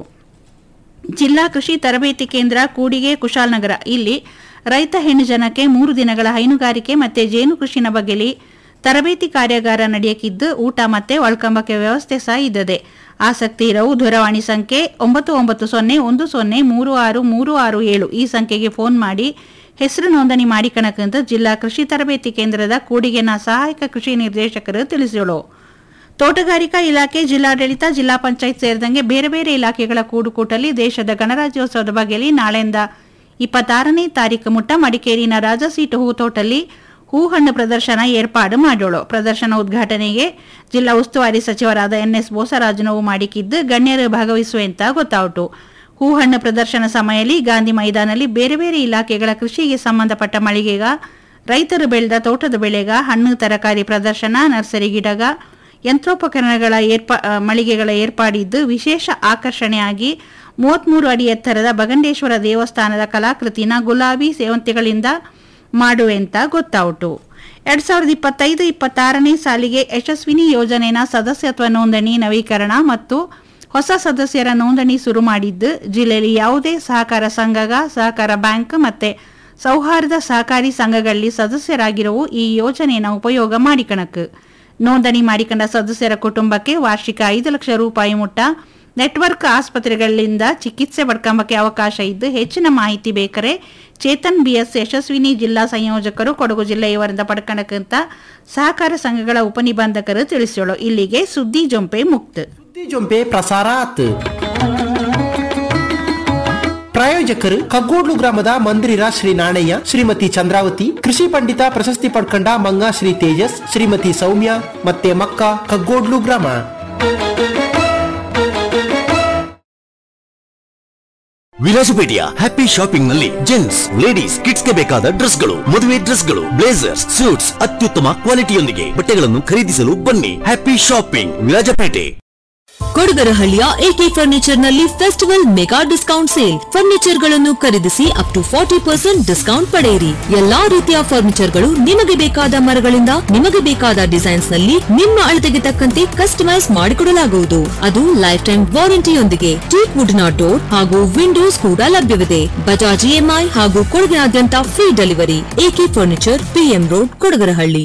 ಜಿಲ್ಲಾ ಕೃಷಿ ತರಬೇತಿ ಕೇಂದ್ರ ಕೂಡಿಗೆ ಕುಶಾಲನಗರ ಇಲ್ಲಿ ರೈತ ಹೆಣ್ಣು ಜನಕ್ಕೆ ಮೂರು ದಿನಗಳ ಹೈನುಗಾರಿಕೆ ಮತ್ತೆ ಜೇನು ಕೃಷಿನ ಬಗ್ಗೆಲಿ ತರಬೇತಿ ಕಾರ್ಯಾಗಾರ ನಡೆಯಕಿದ್ದು ಊಟ ಮತ್ತೆ ಒಳ್ಕಂಬಕ್ಕೆ ವ್ಯವಸ್ಥೆ ಸಹ ಇದ್ದದೆ ಆಸಕ್ತಿ ಇರವು ದೂರವಾಣಿ ಸಂಖ್ಯೆ ಒಂಬತ್ತು ಒಂಬತ್ತು ಸೊನ್ನೆ ಒಂದು ಸೊನ್ನೆ ಮೂರು ಆರು ಮೂರು ಆರು ಏಳು ಈ ಸಂಖ್ಯೆಗೆ ಫೋನ್ ಮಾಡಿ ಹೆಸರು ನೋಂದಣಿ ಮಾಡಿಕಣಕಂತ ಜಿಲ್ಲಾ ಕೃಷಿ ತರಬೇತಿ ಕೇಂದ್ರದ ಕೂಡಿಗೆನ ಸಹಾಯಕ ಕೃಷಿ ನಿರ್ದೇಶಕರು ತಿಳಿಸಿದರು ತೋಟಗಾರಿಕಾ ಇಲಾಖೆ ಜಿಲ್ಲಾಡಳಿತ ಜಿಲ್ಲಾ ಪಂಚಾಯತ್ ಸೇರಿದಂಗೆ ಬೇರೆ ಬೇರೆ ಇಲಾಖೆಗಳ ಕೂಡುಕೂಟಲ್ಲಿ ದೇಶದ ಗಣರಾಜ್ಯೋತ್ಸವದ ಬಗ್ಗೆಲಿ ನಾಳೆಯಿಂದ ಇಪ್ಪತ್ತಾರನೇ ತಾರೀಕು ಮುಟ್ಟ ಮಡಿಕೇರಿನ ರಾಜಸೀಟು ಹೂತೋಟಲ್ಲಿ ಹೂಹಣ್ಣು ಪ್ರದರ್ಶನ ಏರ್ಪಾಡು ಮಾಡೋಳು ಪ್ರದರ್ಶನ ಉದ್ಘಾಟನೆಗೆ ಜಿಲ್ಲಾ ಉಸ್ತುವಾರಿ ಸಚಿವರಾದ ಎನ್ಎಸ್ ಬೋಸರಾಜನವು ಮಾಡಿಕಿದ್ದು ಗಣ್ಯರು ಭಾಗವಹಿಸುವಂತ ಗೊತ್ತಾಯಿತು ಹೂಹಣ್ಣು ಪ್ರದರ್ಶನ ಸಮಯದಲ್ಲಿ ಗಾಂಧಿ ಮೈದಾನಲ್ಲಿ ಬೇರೆ ಬೇರೆ ಇಲಾಖೆಗಳ ಕೃಷಿಗೆ ಸಂಬಂಧಪಟ್ಟ ಮಳಿಗೆಗ ರೈತರು ಬೆಳೆದ ತೋಟದ ಬೆಳೆಗ ಹಣ್ಣು ತರಕಾರಿ ಪ್ರದರ್ಶನ ನರ್ಸರಿ ಗಿಡಗ ಯಂತ್ರೋಪಕರಣಗಳ ಏರ್ಪಾ ಆ, ಮಳಿಗೆಗಳ ಏರ್ಪಾಡಿದ್ದು ವಿಶೇಷ ಆಕರ್ಷಣೆಯಾಗಿ ಮೂವತ್ಮೂರು ಅಡಿ ಎತ್ತರದ ಬಗಂಡೇಶ್ವರ ದೇವಸ್ಥಾನದ ಕಲಾಕೃತಿನ ಗುಲಾಬಿ ಸೇವಂತಿಗಳಿಂದ ಮಾಡುವೆಂತ ಗೊತ್ತಾಯಿತು ಎರಡ್ ಸಾವಿರದ ಇಪ್ಪತ್ತೈದು ಇಪ್ಪತ್ತಾರನೇ ಸಾಲಿಗೆ ಯಶಸ್ವಿನಿ ಯೋಜನೆನ ಸದಸ್ಯತ್ವ ನೋಂದಣಿ ನವೀಕರಣ ಮತ್ತು ಹೊಸ ಸದಸ್ಯರ ನೋಂದಣಿ ಶುರು ಮಾಡಿದ್ದು ಜಿಲ್ಲೆಯಲ್ಲಿ ಯಾವುದೇ ಸಹಕಾರ ಸಂಘಗ ಸಹಕಾರ ಬ್ಯಾಂಕ್ ಮತ್ತೆ ಸೌಹಾರ್ದ ಸಹಕಾರಿ ಸಂಘಗಳಲ್ಲಿ ಸದಸ್ಯರಾಗಿರುವ ಈ ಯೋಜನೆಯನ್ನು ಉಪಯೋಗ ಮಾಡಿಕಣಕ್ ನೋಂದಣಿ ಮಾಡಿಕೊಂಡ ಸದಸ್ಯರ ಕುಟುಂಬಕ್ಕೆ ವಾರ್ಷಿಕ ಐದು ಲಕ್ಷ ರೂಪಾಯಿ ಮುಟ್ಟ ನೆಟ್ವರ್ಕ್ ಆಸ್ಪತ್ರೆಗಳಿಂದ ಚಿಕಿತ್ಸೆ ಪಡ್ಕೊಂಬಕ್ಕೆ ಅವಕಾಶ ಇದ್ದು ಹೆಚ್ಚಿನ ಮಾಹಿತಿ ಬೇಕಾರೆ ಚೇತನ್ ಬಿಎಸ್ ಯಶಸ್ವಿನಿ ಜಿಲ್ಲಾ ಸಂಯೋಜಕರು ಕೊಡಗು ಜಿಲ್ಲೆಯವರಿಂದ ಪಡ್ಕಣಕ್ಕಂತ ಸಹಕಾರ ಸಂಘಗಳ ಉಪನಿಬಂಧಕರು ತಿಳಿಸೋಳು ಇಲ್ಲಿಗೆ ಸುದ್ದಿ ಜೊಂಪೆ ಮುಕ್ತ ಸುದ್ದಿ ಜೊಂಪೆ ಪ್ರಸಾರ ಆತು ಪ್ರಾಯೋಜಕರು ಕಗ್ಗೋಡ್ಲು ಗ್ರಾಮದ ಮಂದಿರ ಶ್ರೀ ನಾಣಯ್ಯ ಶ್ರೀಮತಿ ಚಂದ್ರಾವತಿ ಕೃಷಿ ಪಂಡಿತ ಪ್ರಶಸ್ತಿ ಪಡ್ಕೊಂಡ ಮಂಗ ಶ್ರೀ ತೇಜಸ್ ಶ್ರೀಮತಿ ಸೌಮ್ಯ ಮತ್ತೆ ಮಕ್ಕ ಕಗ್ಗೋಡ್ಲು ಗ್ರಾಮ ವಿರಾಜಪೇಟೆಯ ಹ್ಯಾಪಿ ಶಾಪಿಂಗ್ ನಲ್ಲಿ ಜೆಂಟ್ಸ್ ಲೇಡೀಸ್ ಕಿಡ್ಸ್ ಗೆ ಬೇಕಾದ ಡ್ರೆಸ್ ಗಳು ಮದುವೆ ಡ್ರೆಸ್ ಗಳು ಬ್ಲೇಸರ್ಸ್ ಸೂಟ್ಸ್ ಅತ್ಯುತ್ತಮ ಕ್ವಾಲಿಟಿಯೊಂದಿಗೆ ಬಟ್ಟೆಗಳನ್ನು ಖರೀದಿಸಲು ಬನ್ನಿ ಹ್ಯಾಪಿ ಶಾಪಿಂಗ್ ವಿರಾಜಪೇಟೆ ಕೊಡಗರಹಳ್ಳಿಯ ಎಕೆ ಫರ್ನಿಚರ್ ನಲ್ಲಿ festival mega discount sale furniture ಗಳನ್ನು ಖರೀದಿಸಿ up to forty percent discount ಪಡೆಯಿರಿ ಎಲ್ಲಾ ರೀತಿಯ ಫರ್ನಿಚರ್ ಗಳು ನಿಮಗೆ ಬೇಕಾದ ಮರಗಳಿಂದ ನಿಮಗೆ ಬೇಕಾದ ಡಿಸೈನ್ಸ್ ನಲ್ಲಿ ನಿಮ್ಮ ಅಳತೆಗೆ ತಕ್ಕಂತೆ ಕಸ್ಟಮೈಸ್ ಮಾಡಿಕೊಡಲಾಗುವುದು ಅದು ಲೈಫ್ ಟೈಮ್ ವಾರಂಟಿಯೊಂದಿಗೆ ಟೀಕ್ ವುಡ್ ನ ಡೋರ್ ಹಾಗೂ ವಿಂಡೋಸ್ ಕೂಡ ಲಭ್ಯವಿದೆ ಬಜಾಜ್ ಇಎಂಐ ಹಾಗೂ ಕೊಡಗಿನಾದ್ಯಂತ free delivery AK furniture PM road Kodagarahalli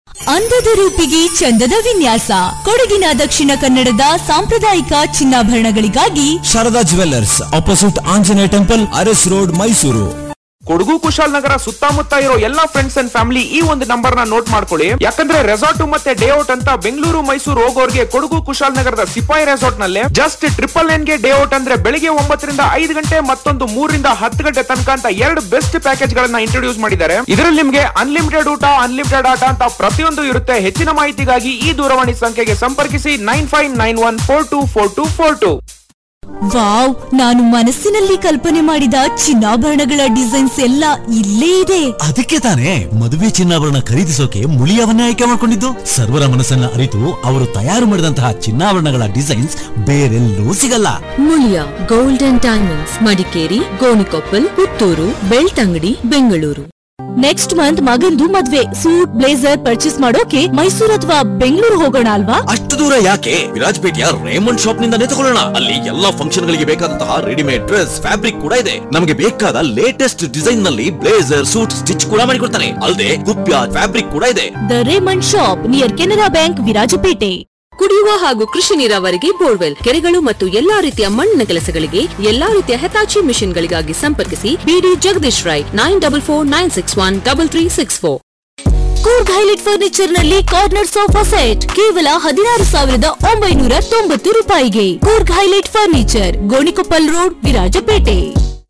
ಅಂದದ ರೂಪಿಗೆ ಚಂದದ ವಿನ್ಯಾಸ ಕೊಡಗಿನ ದಕ್ಷಿಣ ಕನ್ನಡದ ಸಾಂಪ್ರದಾಯಿಕ ಚಿನ್ನಾಭರಣಗಳಿಗಾಗಿ Sharada jewellers opposite Anjaneya temple Aras road Mysuru Kodagu Kushalnagar ಸುತ್ತಮುತ್ತ ಇರೋ ಎಲ್ಲಾ ಫ್ರೆಂಡ್ಸ್ ಅಂಡ್ ಫ್ಯಾಮಿಲಿ ಈ ಒಂದು ನಂಬರ್ ನ ನೋಟ್ ಮಾಡ್ಕೊಳ್ಳಿ ಯಾಕಂದ್ರೆ ರೆಸಾರ್ಟ್ ಮತ್ತೆ ಡೇ ಔಟ್ ಅಂತ ಬೆಂಗಳೂರು ಮೈಸೂರು ಹೋಗೋರ್ಗೆ ಕೊಡಗು ಕುಶಾಲನಗರದ ಸಿಪಾಯಿ ರೆಸಾರ್ಟ್ ನಲ್ಲಿ ಜಸ್ಟ್ ಟ್ರಿಪಲ್ ಎನ್ ಗೆ ಡೇ ಔಟ್ ಅಂದ್ರೆ ಬೆಳಿಗ್ಗೆ ಒಂಬತ್ತರಿಂದ ಐದು ಗಂಟೆ ಮತ್ತೊಂದು ಮೂರರಿಂದ ಹತ್ತು ಗಂಟೆ ತನಕ ಅಂತ ಎರಡು ಬೆಸ್ಟ್ ಪ್ಯಾಕೇಜ್ ಗಳನ್ನ ಇಂಟ್ರೊಡ್ಯೂಸ್ ಮಾಡಿದ್ದಾರೆ ಇದರಲ್ಲಿ ನಿಮ್ಗೆ ಅನ್ಲಿಮಿಟೆಡ್ ಊಟ ಅನ್ಲಿಮಿಟೆಡ್ ಆಟ ಅಂತ ಪ್ರತಿಯೊಂದು ಇರುತ್ತೆ ಹೆಚ್ಚಿನ ಮಾಹಿತಿಗಾಗಿ ಈ ದೂರವಾಣಿ ಸಂಖ್ಯೆಗೆ ಸಂಪರ್ಕಿಸಿ nine five nine one four two four two four two wow ನಾನು ಮನಸ್ಸಿನಲ್ಲಿ ಕಲ್ಪನೆ ಮಾಡಿದ ಚಿನ್ನಾಭರಣಗಳ ಡಿಸೈನ್ಸ್ ಎಲ್ಲ ಇಲ್ಲೇ ಇದೆ ಅದಕ್ಕೆ ತಾನೇ ಮದುವೆ ಚಿನ್ನಾಭರಣ ಖರೀದಿಸೋಕೆ ಮುಳಿಯವನ್ನೇ ಆಯ್ಕೆ ಮಾಡಿಕೊಂಡಿದ್ದು ಸರ್ವರ ಮನಸ್ಸನ್ನ ಅರಿತು ಅವರು ತಯಾರು ಮಾಡಿದಂತಹ ಚಿನ್ನಾಭರಣಗಳ ಡಿಸೈನ್ಸ್ ಬೇರೆಲ್ಲೂ ಸಿಗಲ್ಲ Muliya gold and diamonds Madikeri Gonikoppal Puttur Belthangady Bengaluru next month ಮಗಂದು ಮದ್ವೆ ಸೂಟ್ ಬ್ಲೇಸರ್ ಪರ್ಚೇಸ್ ಮಾಡೋಕೆ ಮೈಸೂರು ಅಥವಾ ಬೆಂಗಳೂರು ಹೋಗೋಣ ಅಲ್ವಾ ಅಷ್ಟು ದೂರ ಯಾಕೆ ವಿರಾಜಪೇಟೆಯ ರೇಮಂಡ್ ಶಾಪ್ ನಿಂದಾನೇ ತಗೊಳ್ಳೋಣ ಅಲ್ಲಿ ಎಲ್ಲಾ ಫಂಕ್ಷನ್ ಗಳಿಗೆ ಬೇಕಾದಂತಹ ರೆಡಿಮೇಡ್ ಡ್ರೆಸ್ ಫ್ಯಾಬ್ರಿಕ್ ಕೂಡ ಇದೆ ನಮಗೆ ಬೇಕಾದ ಲೇಟೆಸ್ಟ್ ಡಿಸೈನ್ ನಲ್ಲಿ ಬ್ಲೇಸರ್ ಸೂಟ್ ಸ್ಟಿಚ್ ಕೂಡ ಮಾಡಿಕೊಡ್ತಾನೆ ಅಲ್ಲದೆ ಕುಪ್ಯ ಫ್ಯಾಬ್ರಿಕ್ ಕೂಡ ಇದೆ the Raymond shop near Canara bank Virajpet ಕುಡಿಯುವ ಹಾಗೂ ಕೃಷಿ ನೀರಾವರಿಗೆ ಬೋರ್ವೆಲ್ ಕೆರೆಗಳು ಮತ್ತು ಎಲ್ಲಾ ರೀತಿಯ ಮಣ್ಣಿನ ಕೆಲಸಗಳಿಗೆ ಎಲ್ಲಾ ರೀತಿಯ ಹೆತಾಚಿ ಮಿಷನ್ಗಳಿಗಾಗಿ ಸಂಪರ್ಕಿಸಿ ಬಿಡಿ Jagadish Rai nine double four nine six one double three six four Coorg highlight furniture ನಲ್ಲಿ ಕಾರ್ನರ್ ಸೋಫಾ ಸೆಟ್ ಕೇವಲ ಹದಿನಾರು ಸಾವಿರದ ಒಂಬೈನೂರ ತೊಂಬತ್ತು ರೂಪಾಯಿಗೆ Coorg highlight furniture Gonikoppal road Virajpet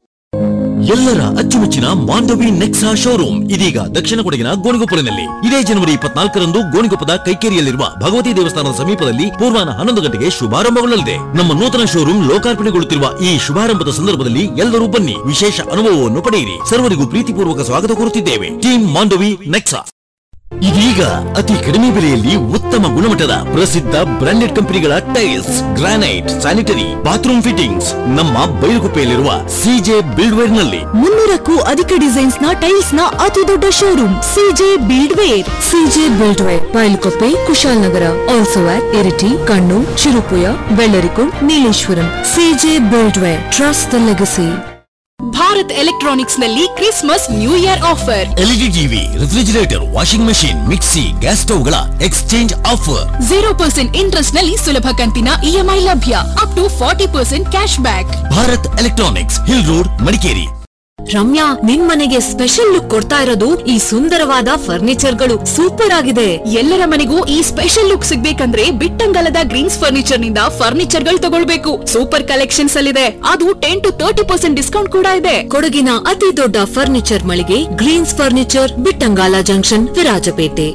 ಎಲ್ಲರ ಅಚ್ಚುಮೆಚ್ಚಿನ ಮಾಂಡವಿ ನೆಕ್ಸಾ ಶೋರೂಮ್ ಇದೀಗ ದಕ್ಷಿಣ ಕೊಡಗಿನ ಗೋಣಿಗೊಪ್ಪಲಿನಲ್ಲಿ ಇದೇ ಜನವರಿ ಇಪ್ಪತ್ನಾಲ್ಕರಂದು ಗೋಣಿಗೊಪ್ಪದ ಕೈಕೇರಿಯಲ್ಲಿರುವ ಭಗವತಿ ದೇವಸ್ಥಾನದ ಸಮೀಪದಲ್ಲಿ ಪೂರ್ವಾಹ್ನ ಹನ್ನೊಂದು ಗಂಟೆಗೆ ಶುಭಾರಂಭಗೊಳ್ಳಲಿದೆ ನಮ್ಮ ನೂತನ ಶೋರೂಮ್ ಲೋಕಾರ್ಪಣೆಗೊಳ್ಳುತ್ತಿರುವ ಈ ಶುಭಾರಂಭದ ಸಂದರ್ಭದಲ್ಲಿ ಎಲ್ಲರೂ ಬನ್ನಿ ವಿಶೇಷ ಅನುಭವವನ್ನು ಪಡೆಯಿರಿ ಸರ್ವರಿಗೂ ಪ್ರೀತಿಪೂರ್ವಕ ಸ್ವಾಗತ ಕೋರುತ್ತಿದ್ದೇವೆ ಟೀಮ್ ಮಾಂಡವಿ ನೆಕ್ಸಾ ಇದೀಗ ಅತಿ ಕಡಿಮೆ ಬೆಲೆಯಲ್ಲಿ ಉತ್ತಮ ಗುಣಮಟ್ಟದ ಪ್ರಸಿದ್ಧ ಬ್ರಾಂಡೆಡ್ ಕಂಪನಿಗಳ tiles granite sanitary bathroom fittings ನಮ್ಮ ಬೈಲುಗುಪ್ಪೆಯಲ್ಲಿರುವ ಸಿಜೆ ಬಿಲ್ಡ್ವೇರ್ ನಲ್ಲಿ ಮುನ್ನೂರಕ್ಕೂ ಅಧಿಕ ಡಿಸೈನ್ಸ್ ನ ಟೈಲ್ಸ್ ನ ಅತಿ ದೊಡ್ಡ showroom CJ buildware CJ buildware Bylakuppe Kushalnagar also at Iritty Kannur Cherupuzha ಬೆಳ್ಳರಿಕುಂಡ್ Nileshwaram CJ buildware trust the legacy Bharat electronics ನಲ್ಲಿ Christmas new year offer LED TV refrigerator washing machine mixie gas ಸ್ಟವ್ಗಳ exchange offer zero percent interest ನಲ್ಲಿ ಸುಲಭ ಕಂತಿನ EMI ಲಭ್ಯ up to forty percent cash back Bharat electronics hill road Madikeri Ramya ನಿನ್ ಮನೆಗೆ special look ಕೊಡ್ತಾ ಇರೋದು ಈ ಸುಂದರವಾದ ಫರ್ನಿಚರ್ಗಳು ಸೂಪರ್ ಆಗಿದೆ ಎಲ್ಲರ ಮನೆಗೂ ಈ ಸ್ಪೆಷಲ್ ಲುಕ್ ಸಿಗ್ಬೇಕಂದ್ರೆ ಬಿಟ್ಟಂಗಲದ ಗ್ರೀನ್ಸ್ ಫರ್ನಿಚರ್ ನಿಂದ ಫರ್ನಿಚರ್ ಗಳು ತಗೊಳ್ಬೇಕು ಸೂಪರ್ ಕಲೆಕ್ಷನ್ಸ್ ಅಲ್ಲಿದೆ ಅದು ten to thirty percent discount ಕೂಡ ಇದೆ ಕೊಡಗಿನ ಅತಿ ದೊಡ್ಡ ಫರ್ನಿಚರ್ ಮಳಿಗೆ greens furniture Bittangala junction Virajpet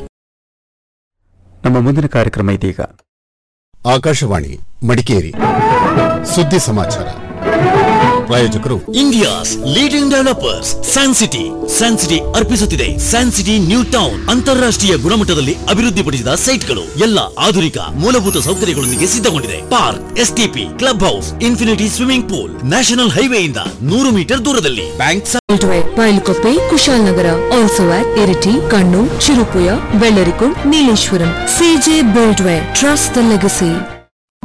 ನಮ್ಮ ಮುಂದಿನ ಕಾರ್ಯಕ್ರಮ ಇದೀಗ ಆಕಾಶವಾಣಿ ಮಡಿಕೇರಿ ಸುದ್ದಿ ಸಮಾಚಾರ ಪ್ರಾಯೋಜಕರು India's leading developers San City San City ಅರ್ಪಿಸುತ್ತಿದೆ ಸ್ಯಾನ್ ಸಿಟಿ ನ್ಯೂ ಟೌನ್ ಅಂತಾರಾಷ್ಟ್ರೀಯ ಗುಣಮಟ್ಟದಲ್ಲಿ ಅಭಿವೃದ್ಧಿಪಡಿಸಿದ ಸೈಟ್ಗಳು ಎಲ್ಲ ಆಧುನಿಕ ಮೂಲಭೂತ ಸೌಕರ್ಯಗಳೊಂದಿಗೆ ಸಿದ್ಧಗೊಂಡಿದೆ park STP club house infinity swimming pool national ಹೈವೇಯಿಂದ ನೂರು ಮೀಟರ್ ದೂರದಲ್ಲಿ bank Bylakuppe Kushalnagar also at Iritty Kannur Cherupuzha ಬೆಳ್ಳರಿಕುಂಡ್ Nileshwaram CJ buildware trust the legacy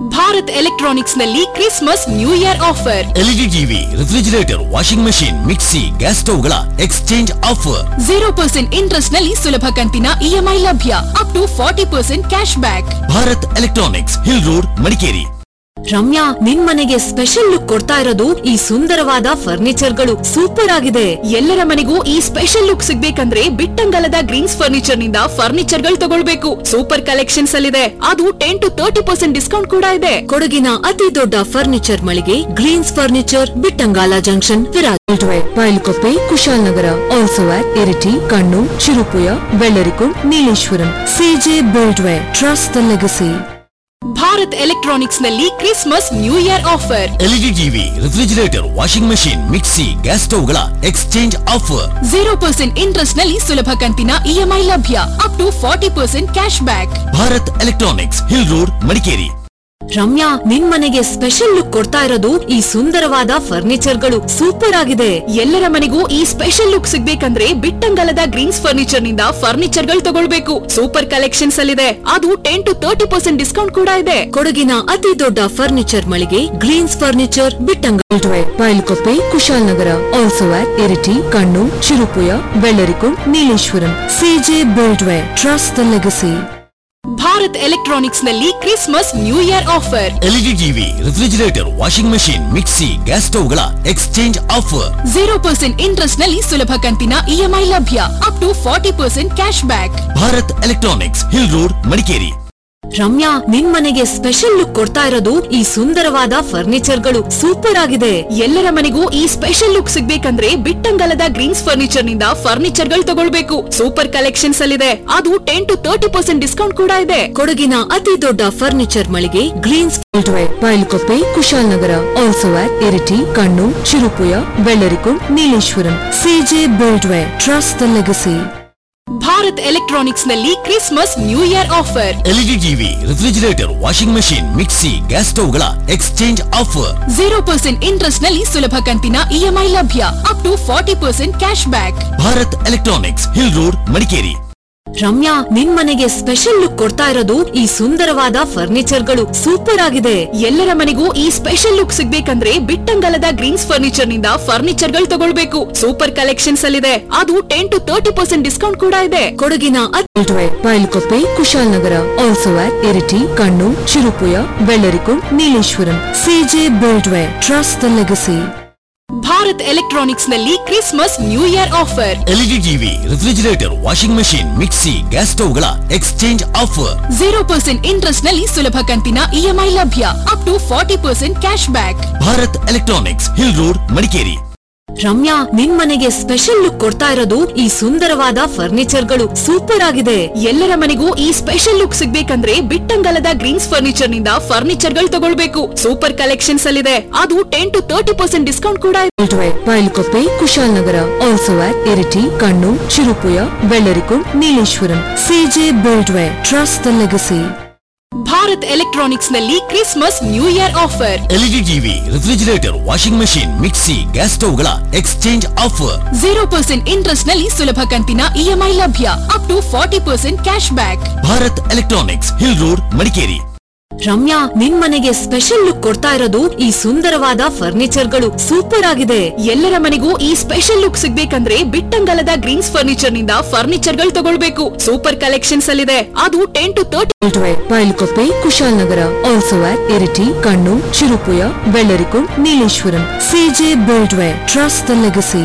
Bharat electronics ನಲ್ಲಿ Christmas new year offer LED TV refrigerator washing machine mixie gas ಸ್ಟವ್ಗಳ exchange offer zero percent interest ನಲ್ಲಿ ಸುಲಭ ಕಂತಿನ EMI ಲಭ್ಯ up to forty percent cash back Bharat electronics hill road Madikeri Ramya ನಿನ್ ಮನೆಗೆ special look ಕೊಡ್ತಾ ಇರೋದು ಈ ಸುಂದರವಾದ ಫರ್ನಿಚರ್ಗಳು ಸೂಪರ್ ಆಗಿದೆ ಎಲ್ಲರ ಮನೆಗೂ ಈ ಸ್ಪೆಷಲ್ ಲುಕ್ ಸಿಗ್ಬೇಕಂದ್ರೆ ಬಿಟ್ಟಂಗಲದ ಗ್ರೀನ್ಸ್ ಫರ್ನಿಚರ್ ನಿಂದ ಫರ್ನಿಚರ್ ಗಳು ತಗೊಳ್ಬೇಕು ಸೂಪರ್ ಕಲೆಕ್ಷನ್ಸ್ ಅಲ್ಲಿದೆ ಅದು ten to thirty percent discount ಕೂಡ ಇದೆ ಕೊಡಗಿನ ಅತಿ ದೊಡ್ಡ ಫರ್ನಿಚರ್ ಮಳಿಗೆ greens furniture Bittangala junction Viraj Bylakuppe Kushalnagar also at Iritty Kannur Cherupuzha ಬೆಳ್ಳರಿಕುಂಡ್ Nileshwaram CJ buildware trust the legacy Bharat electronics ನಲ್ಲಿ Christmas new year offer LED TV refrigerator washing machine mixie gas ಸ್ಟವ್ಗಳ exchange offer zero percent interest ನಲ್ಲಿ ಸುಲಭ ಕಂತಿನ ಇಎಂಐ ಲಭ್ಯ up to forty percent cash back Bharat electronics hill road Madikeri Ramya ನಿನ್ ಮನೆಗೆ special look ಕೊಡ್ತಾ ಇರೋದು ಈ ಸುಂದರವಾದ ಫರ್ನಿಚರ್ಗಳು ಸೂಪರ್ ಆಗಿದೆ ಎಲ್ಲರ ಮನೆಗೂ ಈ ಸ್ಪೆಷಲ್ ಲುಕ್ ಸಿಗ್ಬೇಕಂದ್ರೆ ಬಿಟ್ಟಂಗಲದ ಗ್ರೀನ್ಸ್ ಫರ್ನಿಚರ್ ನಿಂದ ಫರ್ನಿಚರ್ ಗಳು ತಗೊಳ್ಬೇಕು ಸೂಪರ್ ಕಲೆಕ್ಷನ್ಸ್ ಅಲ್ಲಿದೆ ಅದು ten to thirty percent discount ಕೂಡ ಇದೆ ಕೊಡಗಿನ ಅತಿ ದೊಡ್ಡ ಫರ್ನಿಚರ್ ಮಳಿಗೆ ಗ್ರೀನ್ಸ್ ಫರ್ನಿಚರ್ ಬಿಟ್ಟಂಗಲ್ಟ್ವೆ Bylakuppe Kushalnagar also at Iritty Kannur Cherupuzha ಬೆಳ್ಳರಿಕುಂಡ್ Nileshwaram CJ buildware trust the legacy Bharat electronics ನಲ್ಲಿ Christmas new year offer LED TV refrigerator washing machine mixie gas ಸ್ಟವ್ಗಳ exchange offer zero percent interest ನಲ್ಲಿ ಸುಲಭ ಕಂತಿನ ಇಎಂಐ ಲಭ್ಯ up to forty percent cash back Bharat electronics hill road Madikeri Ramya ನಿನ್ ಮನೆಗೆ special look ಕೊಡ್ತಾ ಇರೋದು ಈ ಸುಂದರವಾದ ಫರ್ನಿಚರ್ಗಳು ಸೂಪರ್ ಆಗಿದೆ ಎಲ್ಲರ ಮನೆಗೂ ಈ ಸ್ಪೆಷಲ್ ಲುಕ್ ಸಿಗ್ಬೇಕಂದ್ರೆ ಬಿಟ್ಟಂಗಲದ ಗ್ರೀನ್ಸ್ ಫರ್ನಿಚರ್ ನಿಂದ ಫರ್ನಿಚರ್ ಗಳು ತಗೊಳ್ಬೇಕು ಸೂಪರ್ ಕಲೆಕ್ಷನ್ಸ್ ಅಲ್ಲಿದೆ ಅದು ten to thirty percent discount ಕೂಡ ಇದೆ ಕೊಡಗಿನ ಅತಿ ದೊಡ್ಡ ಫರ್ನಿಚರ್ ಮಳಿಗೆ greens Bylakuppe Kushalnagar also at Iritty Kannur Cherupuzha ಬೆಳ್ಳರಿಕುಂಡ್ Nileshwaram CJ buildware trust the legacy Bharat electronics ನಲ್ಲಿ Christmas new year offer LED TV refrigerator washing machine mixie gas ಸ್ಟವ್ಗಳ exchange offer zero percent interest ನಲ್ಲಿ ಸುಲಭ ಕಂತಿನ ಇಎಂಐ ಲಭ್ಯ up to forty percent cash back Bharat electronics hill road Madikeri Ramya ನಿನ್ ಮನೆಗೆ special look ಕೊಡ್ತಾ ಇರೋದು ಈ ಸುಂದರವಾದ ಫರ್ನಿಚರ್ಗಳು ಸೂಪರ್ ಆಗಿದೆ ಎಲ್ಲರ ಮನೆಗೂ ಈ ಸ್ಪೆಷಲ್ ಲುಕ್ ಸಿಗ್ಬೇಕಂದ್ರೆ ಬಿಟ್ಟಂಗಲದ ಗ್ರೀನ್ಸ್ ಫರ್ನಿಚರ್ ನಿಂದ ಫರ್ನಿಚರ್ ಗಳು ತಗೊಳ್ಬೇಕು ಸೂಪರ್ ಕಲೆಕ್ಷನ್ಸ್ ಅಲ್ಲಿದೆ ಅದು ten to thirty percent discount ಕೂಡ ಇದೆ ಕೊಡಗಿನ Bylakuppe Kushalnagar also at Iritty Kannur Cherupuzha ಬೆಳ್ಳರಿಕುಂಡ್ Nileshwaram CJ buildware trust the legacy Bharat electronics ನಲ್ಲಿ Christmas new year offer LED TV refrigerator washing machine mixie gas ಸ್ಟವ್ಗಳ exchange offer zero percent interest ನಲ್ಲಿ ಸುಲಭ ಕಂತಿನ ಇಎಂಐ ಲಭ್ಯ up to forty percent cash back Bharat electronics hill road Madikeri Ramya ನಿನ್ ಮನೆಗೆ special look ಕೊಡ್ತಾ ಇರೋದು ಈ ಸುಂದರವಾದ ಫರ್ನಿಚರ್ಗಳು ಸೂಪರ್ ಆಗಿದೆ ಎಲ್ಲರ ಮನೆಗೂ ಈ ಸ್ಪೆಷಲ್ ಲುಕ್ ಸಿಗ್ಬೇಕಂದ್ರೆ ಬಿಟ್ಟಂಗಲದ ಗ್ರೀನ್ಸ್ ಫರ್ನಿಚರ್ ನಿಂದ ಫರ್ನಿಚರ್ ಗಳು ತಗೊಳ್ಬೇಕು ಸೂಪರ್ ಕಲೆಕ್ಷನ್ಸ್ ಅಲ್ಲಿದೆ ಅದು ten to thirty percent discount ಕೂಡ ಇದೆ Bylakuppe Kushalnagar also at Iritty Kannur Cherupuzha ಬೆಳ್ಳರಿಕುಂಡ್ Nileshwaram CJ buildware trust the legacy Bharat electronics ನಲ್ಲಿ Christmas new year offer LED TV refrigerator washing machine mixie gas ಸ್ಟವ್ಗಳ exchange offer zero percent interest ನಲ್ಲಿ ಸುಲಭ ಕಂತಿನ EMI ಲಭ್ಯ up to forty percent cash back Bharat electronics hill road Madikeri Ramya ನಿನ್ ಮನೆಗೆ special look ಕೊಡ್ತಾ ಇರೋದು ಈ ಸುಂದರವಾದ ಫರ್ನಿಚರ್ಗಳು ಸೂಪರ್ ಆಗಿದೆ ಎಲ್ಲರ ಮನೆಗೂ ಈ ಸ್ಪೆಷಲ್ ಲುಕ್ ಸಿಗ್ಬೇಕಂದ್ರೆ ಬಿಟ್ಟಂಗಲದ ಗ್ರೀನ್ಸ್ ಫರ್ನಿಚರ್ ನಿಂದ ಫರ್ನಿಚರ್ ಗಳು ತಗೊಳ್ಬೇಕು ಸೂಪರ್ ಕಲೆಕ್ಷನ್ಸ್ ಅಲ್ಲಿದೆ ಅದು ten to thirty Bylakuppe Kushalnagar also at Iritty Kannur Cherupuzha ಬೆಳ್ಳರಿಕುಂಡ್ Nileshwaram CJ buildware trust the legacy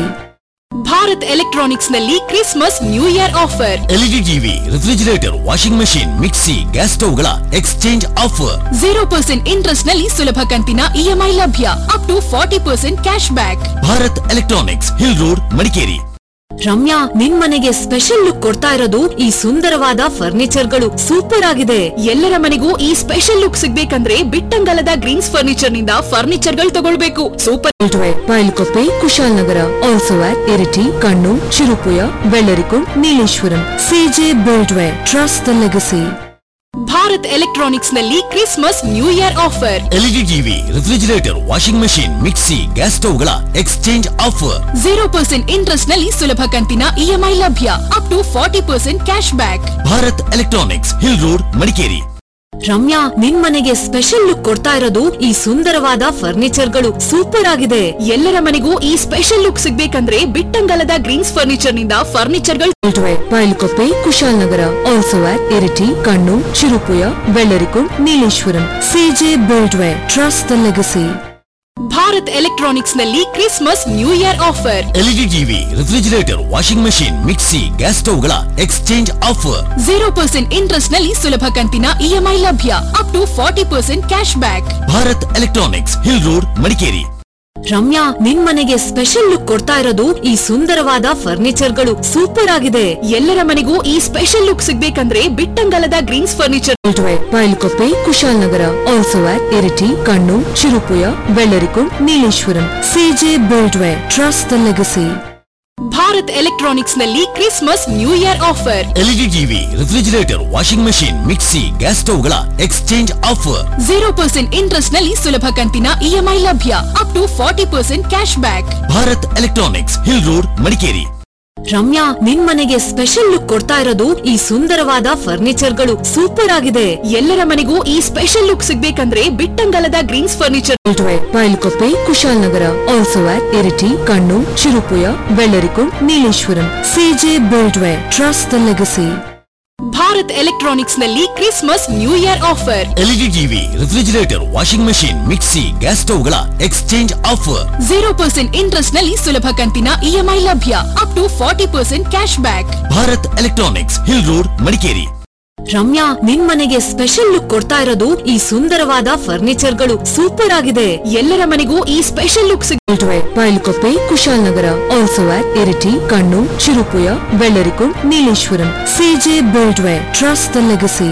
Bharat electronics ನಲ್ಲಿ Christmas new year offer LED TV refrigerator washing machine mixie gas ಸ್ಟವ್ಗಳ exchange offer zero percent interest ನಲ್ಲಿ ಸುಲಭ ಕಂತಿನ ಇಎಂಐ ಲಭ್ಯ up to forty percent cash back Bharat electronics hill road Madikeri Ramya ನಿನ್ ಮನೆಗೆ special look ಕೊಡ್ತಾ ಇರೋದು ಈ ಸುಂದರವಾದ ಫರ್ನಿಚರ್ಗಳು ಸೂಪರ್ ಆಗಿದೆ ಎಲ್ಲರ ಮನೆಗೂ ಈ ಸ್ಪೆಷಲ್ ಲುಕ್ ಸಿಗ್ಬೇಕಂದ್ರೆ ಬಿಟ್ಟಂಗಲದ ಗ್ರೀನ್ಸ್ ಫರ್ನಿಚರ್ ನಿಂದ ಫರ್ನಿಚರ್ ಗಳು ತಗೊಳ್ಬೇಕು super Bylakuppe Kushalnagar also at Iritty Kannur Cherupuzha ಬೆಳ್ಳರಿಕುಂಡ್ Nileshwaram CJ buildware trust the legacy Bharat electronics ನಲ್ಲಿ Christmas new year offer LED TV refrigerator washing machine mixie gas ಸ್ಟವ್ಗಳ exchange offer zero percent interest ನಲ್ಲಿ ಸುಲಭ ಕಂತಿನ ಇಎಂಐ ಲಭ್ಯ up to forty percent cash back Bharat electronics hill road Madikeri Ramya ನಿನ್ ಮನೆಗೆ special look ಕೊಡ್ತಾ ಇರೋದು ಈ ಸುಂದರವಾದ ಫರ್ನಿಚರ್ಗಳು ಸೂಪರ್ ಆಗಿದೆ ಎಲ್ಲರ ಮನೆಗೂ ಈ ಸ್ಪೆಷಲ್ ಲುಕ್ ಸಿಗ್ಬೇಕಂದ್ರೆ ಬಿಟ್ಟಂಗಲದ ಗ್ರೀನ್ಸ್ ಫರ್ನಿಚರ್ ನಿಂದ ಫರ್ನಿಚರ್ಗಳು Bylakuppe Kushalnagar also at Iritty Kannur Cherupuzha ಬೆಳ್ಳರಿಕುಂಡ್ Nileshwaram CJ buildware trust the legacy Bharat electronics ನಲ್ಲಿ Christmas new year offer LED TV refrigerator washing machine mixie gas ಸ್ಟವ್ಗಳ exchange offer zero percent interest ನಲ್ಲಿ ಸುಲಭ ಕಂತಿನ ಇಎಂಐ ಲಭ್ಯ up to forty percent cash back Bharat electronics hill road Madikeri Ramya ನಿನ್ ಮನೆಗೆ special look ಕೊಡ್ತಾ ಇರೋದು ಈ ಸುಂದರವಾದ ಫರ್ನಿಚರ್ಗಳು ಸೂಪರ್ ಆಗಿದೆ ಎಲ್ಲರ ಮನೆಗೂ ಈ ಸ್ಪೆಷಲ್ ಲುಕ್ ಸಿಗ್ಬೇಕಂದ್ರೆ ಬಿಟ್ಟಂಗಲದ greens furniture Bylakuppe Kushalnagar also at Iritty Kannur Cherupuzha ಬೆಳ್ಳರಿಕುಂಡ್ Nileshwaram CJ buildware trust the legacy Bharat electronics ನಲ್ಲಿ Christmas new year offer LED TV refrigerator washing machine mixie gas ಸ್ಟವ್ಗಳ exchange offer zero percent interest ನಲ್ಲಿ ಸುಲಭ ಕಂತಿನ ಇಎಂಐ ಲಭ್ಯ up to forty percent cash back Bharat electronics hill road Madikeri Ramya ನಿನ್ ಮನೆಗೆ special look ಕೊಡ್ತಾ ಇರೋದು ಈ ಸುಂದರವಾದ ಫರ್ನಿಚರ್ಗಳು ಸೂಪರ್ ಆಗಿದೆ ಎಲ್ಲರ ಮನೆಗೂ ಈ ಸ್ಪೆಷಲ್ ಲುಕ್ ಸಿಗ್ಬೇಕಂದ್ರೆ ಬಿಟ್ಟಂಗಲದ greens furniture Bylakuppe Kushalnagar also at Iritty Kannur Cherupuzha ಬೆಳ್ಳರಿಕುಂಡ್ Nileshwaram CJ buildware trust the legacy Bharat electronics ನಲ್ಲಿ Christmas new year offer LED TV refrigerator washing machine mixie gas ಸ್ಟವ್ಗಳ exchange offer zero percent interest ನಲ್ಲಿ ಸುಲಭ ಕಂತಿನ ಇಎಂಐ ಲಭ್ಯ up to forty percent cash back Bharat electronics hill road Madikeri Ramya ನಿನ್ ಮನೆಗೆ special look ಕೊಡ್ತಾ ಇರೋದು ಈ ಸುಂದರವಾದ ಫರ್ನಿಚರ್ಗಳು ಸೂಪರ್ ಆಗಿದೆ ಎಲ್ಲರ ಮನೆಗೂ ಈ ಸ್ಪೆಷಲ್ ಲುಕ್ ಸಿಗ್ Bylakuppe Kushalnagar also at Iritty Kannur Cherupuzha ಬೆಳ್ಳರಿಕುಂಡ್ Nileshwaram CJ buildware trust the legacy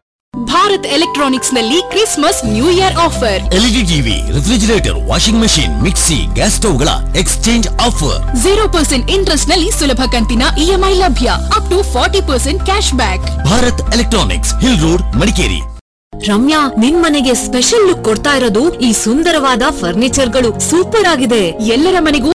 Bharat electronics ನಲ್ಲಿ Christmas new year offer LED TV refrigerator washing machine mixie gas ಸ್ಟವ್ಗಳ exchange offer zero percent interest ನಲ್ಲಿ ಸುಲಭ ಕಂತಿನ ಇಎಂಐ ಲಭ್ಯ up to forty percent cash back Bharat electronics hill road Madikeri Ramya ನಿನ್ ಮನೆಗೆ special look ಕೊಡ್ತಾ ಇರೋದು ಈ ಸುಂದರವಾದ ಫರ್ನಿಚರ್ಗಳು ಸೂಪರ್ ಆಗಿದೆ ಎಲ್ಲರ ಮನೆಗೂ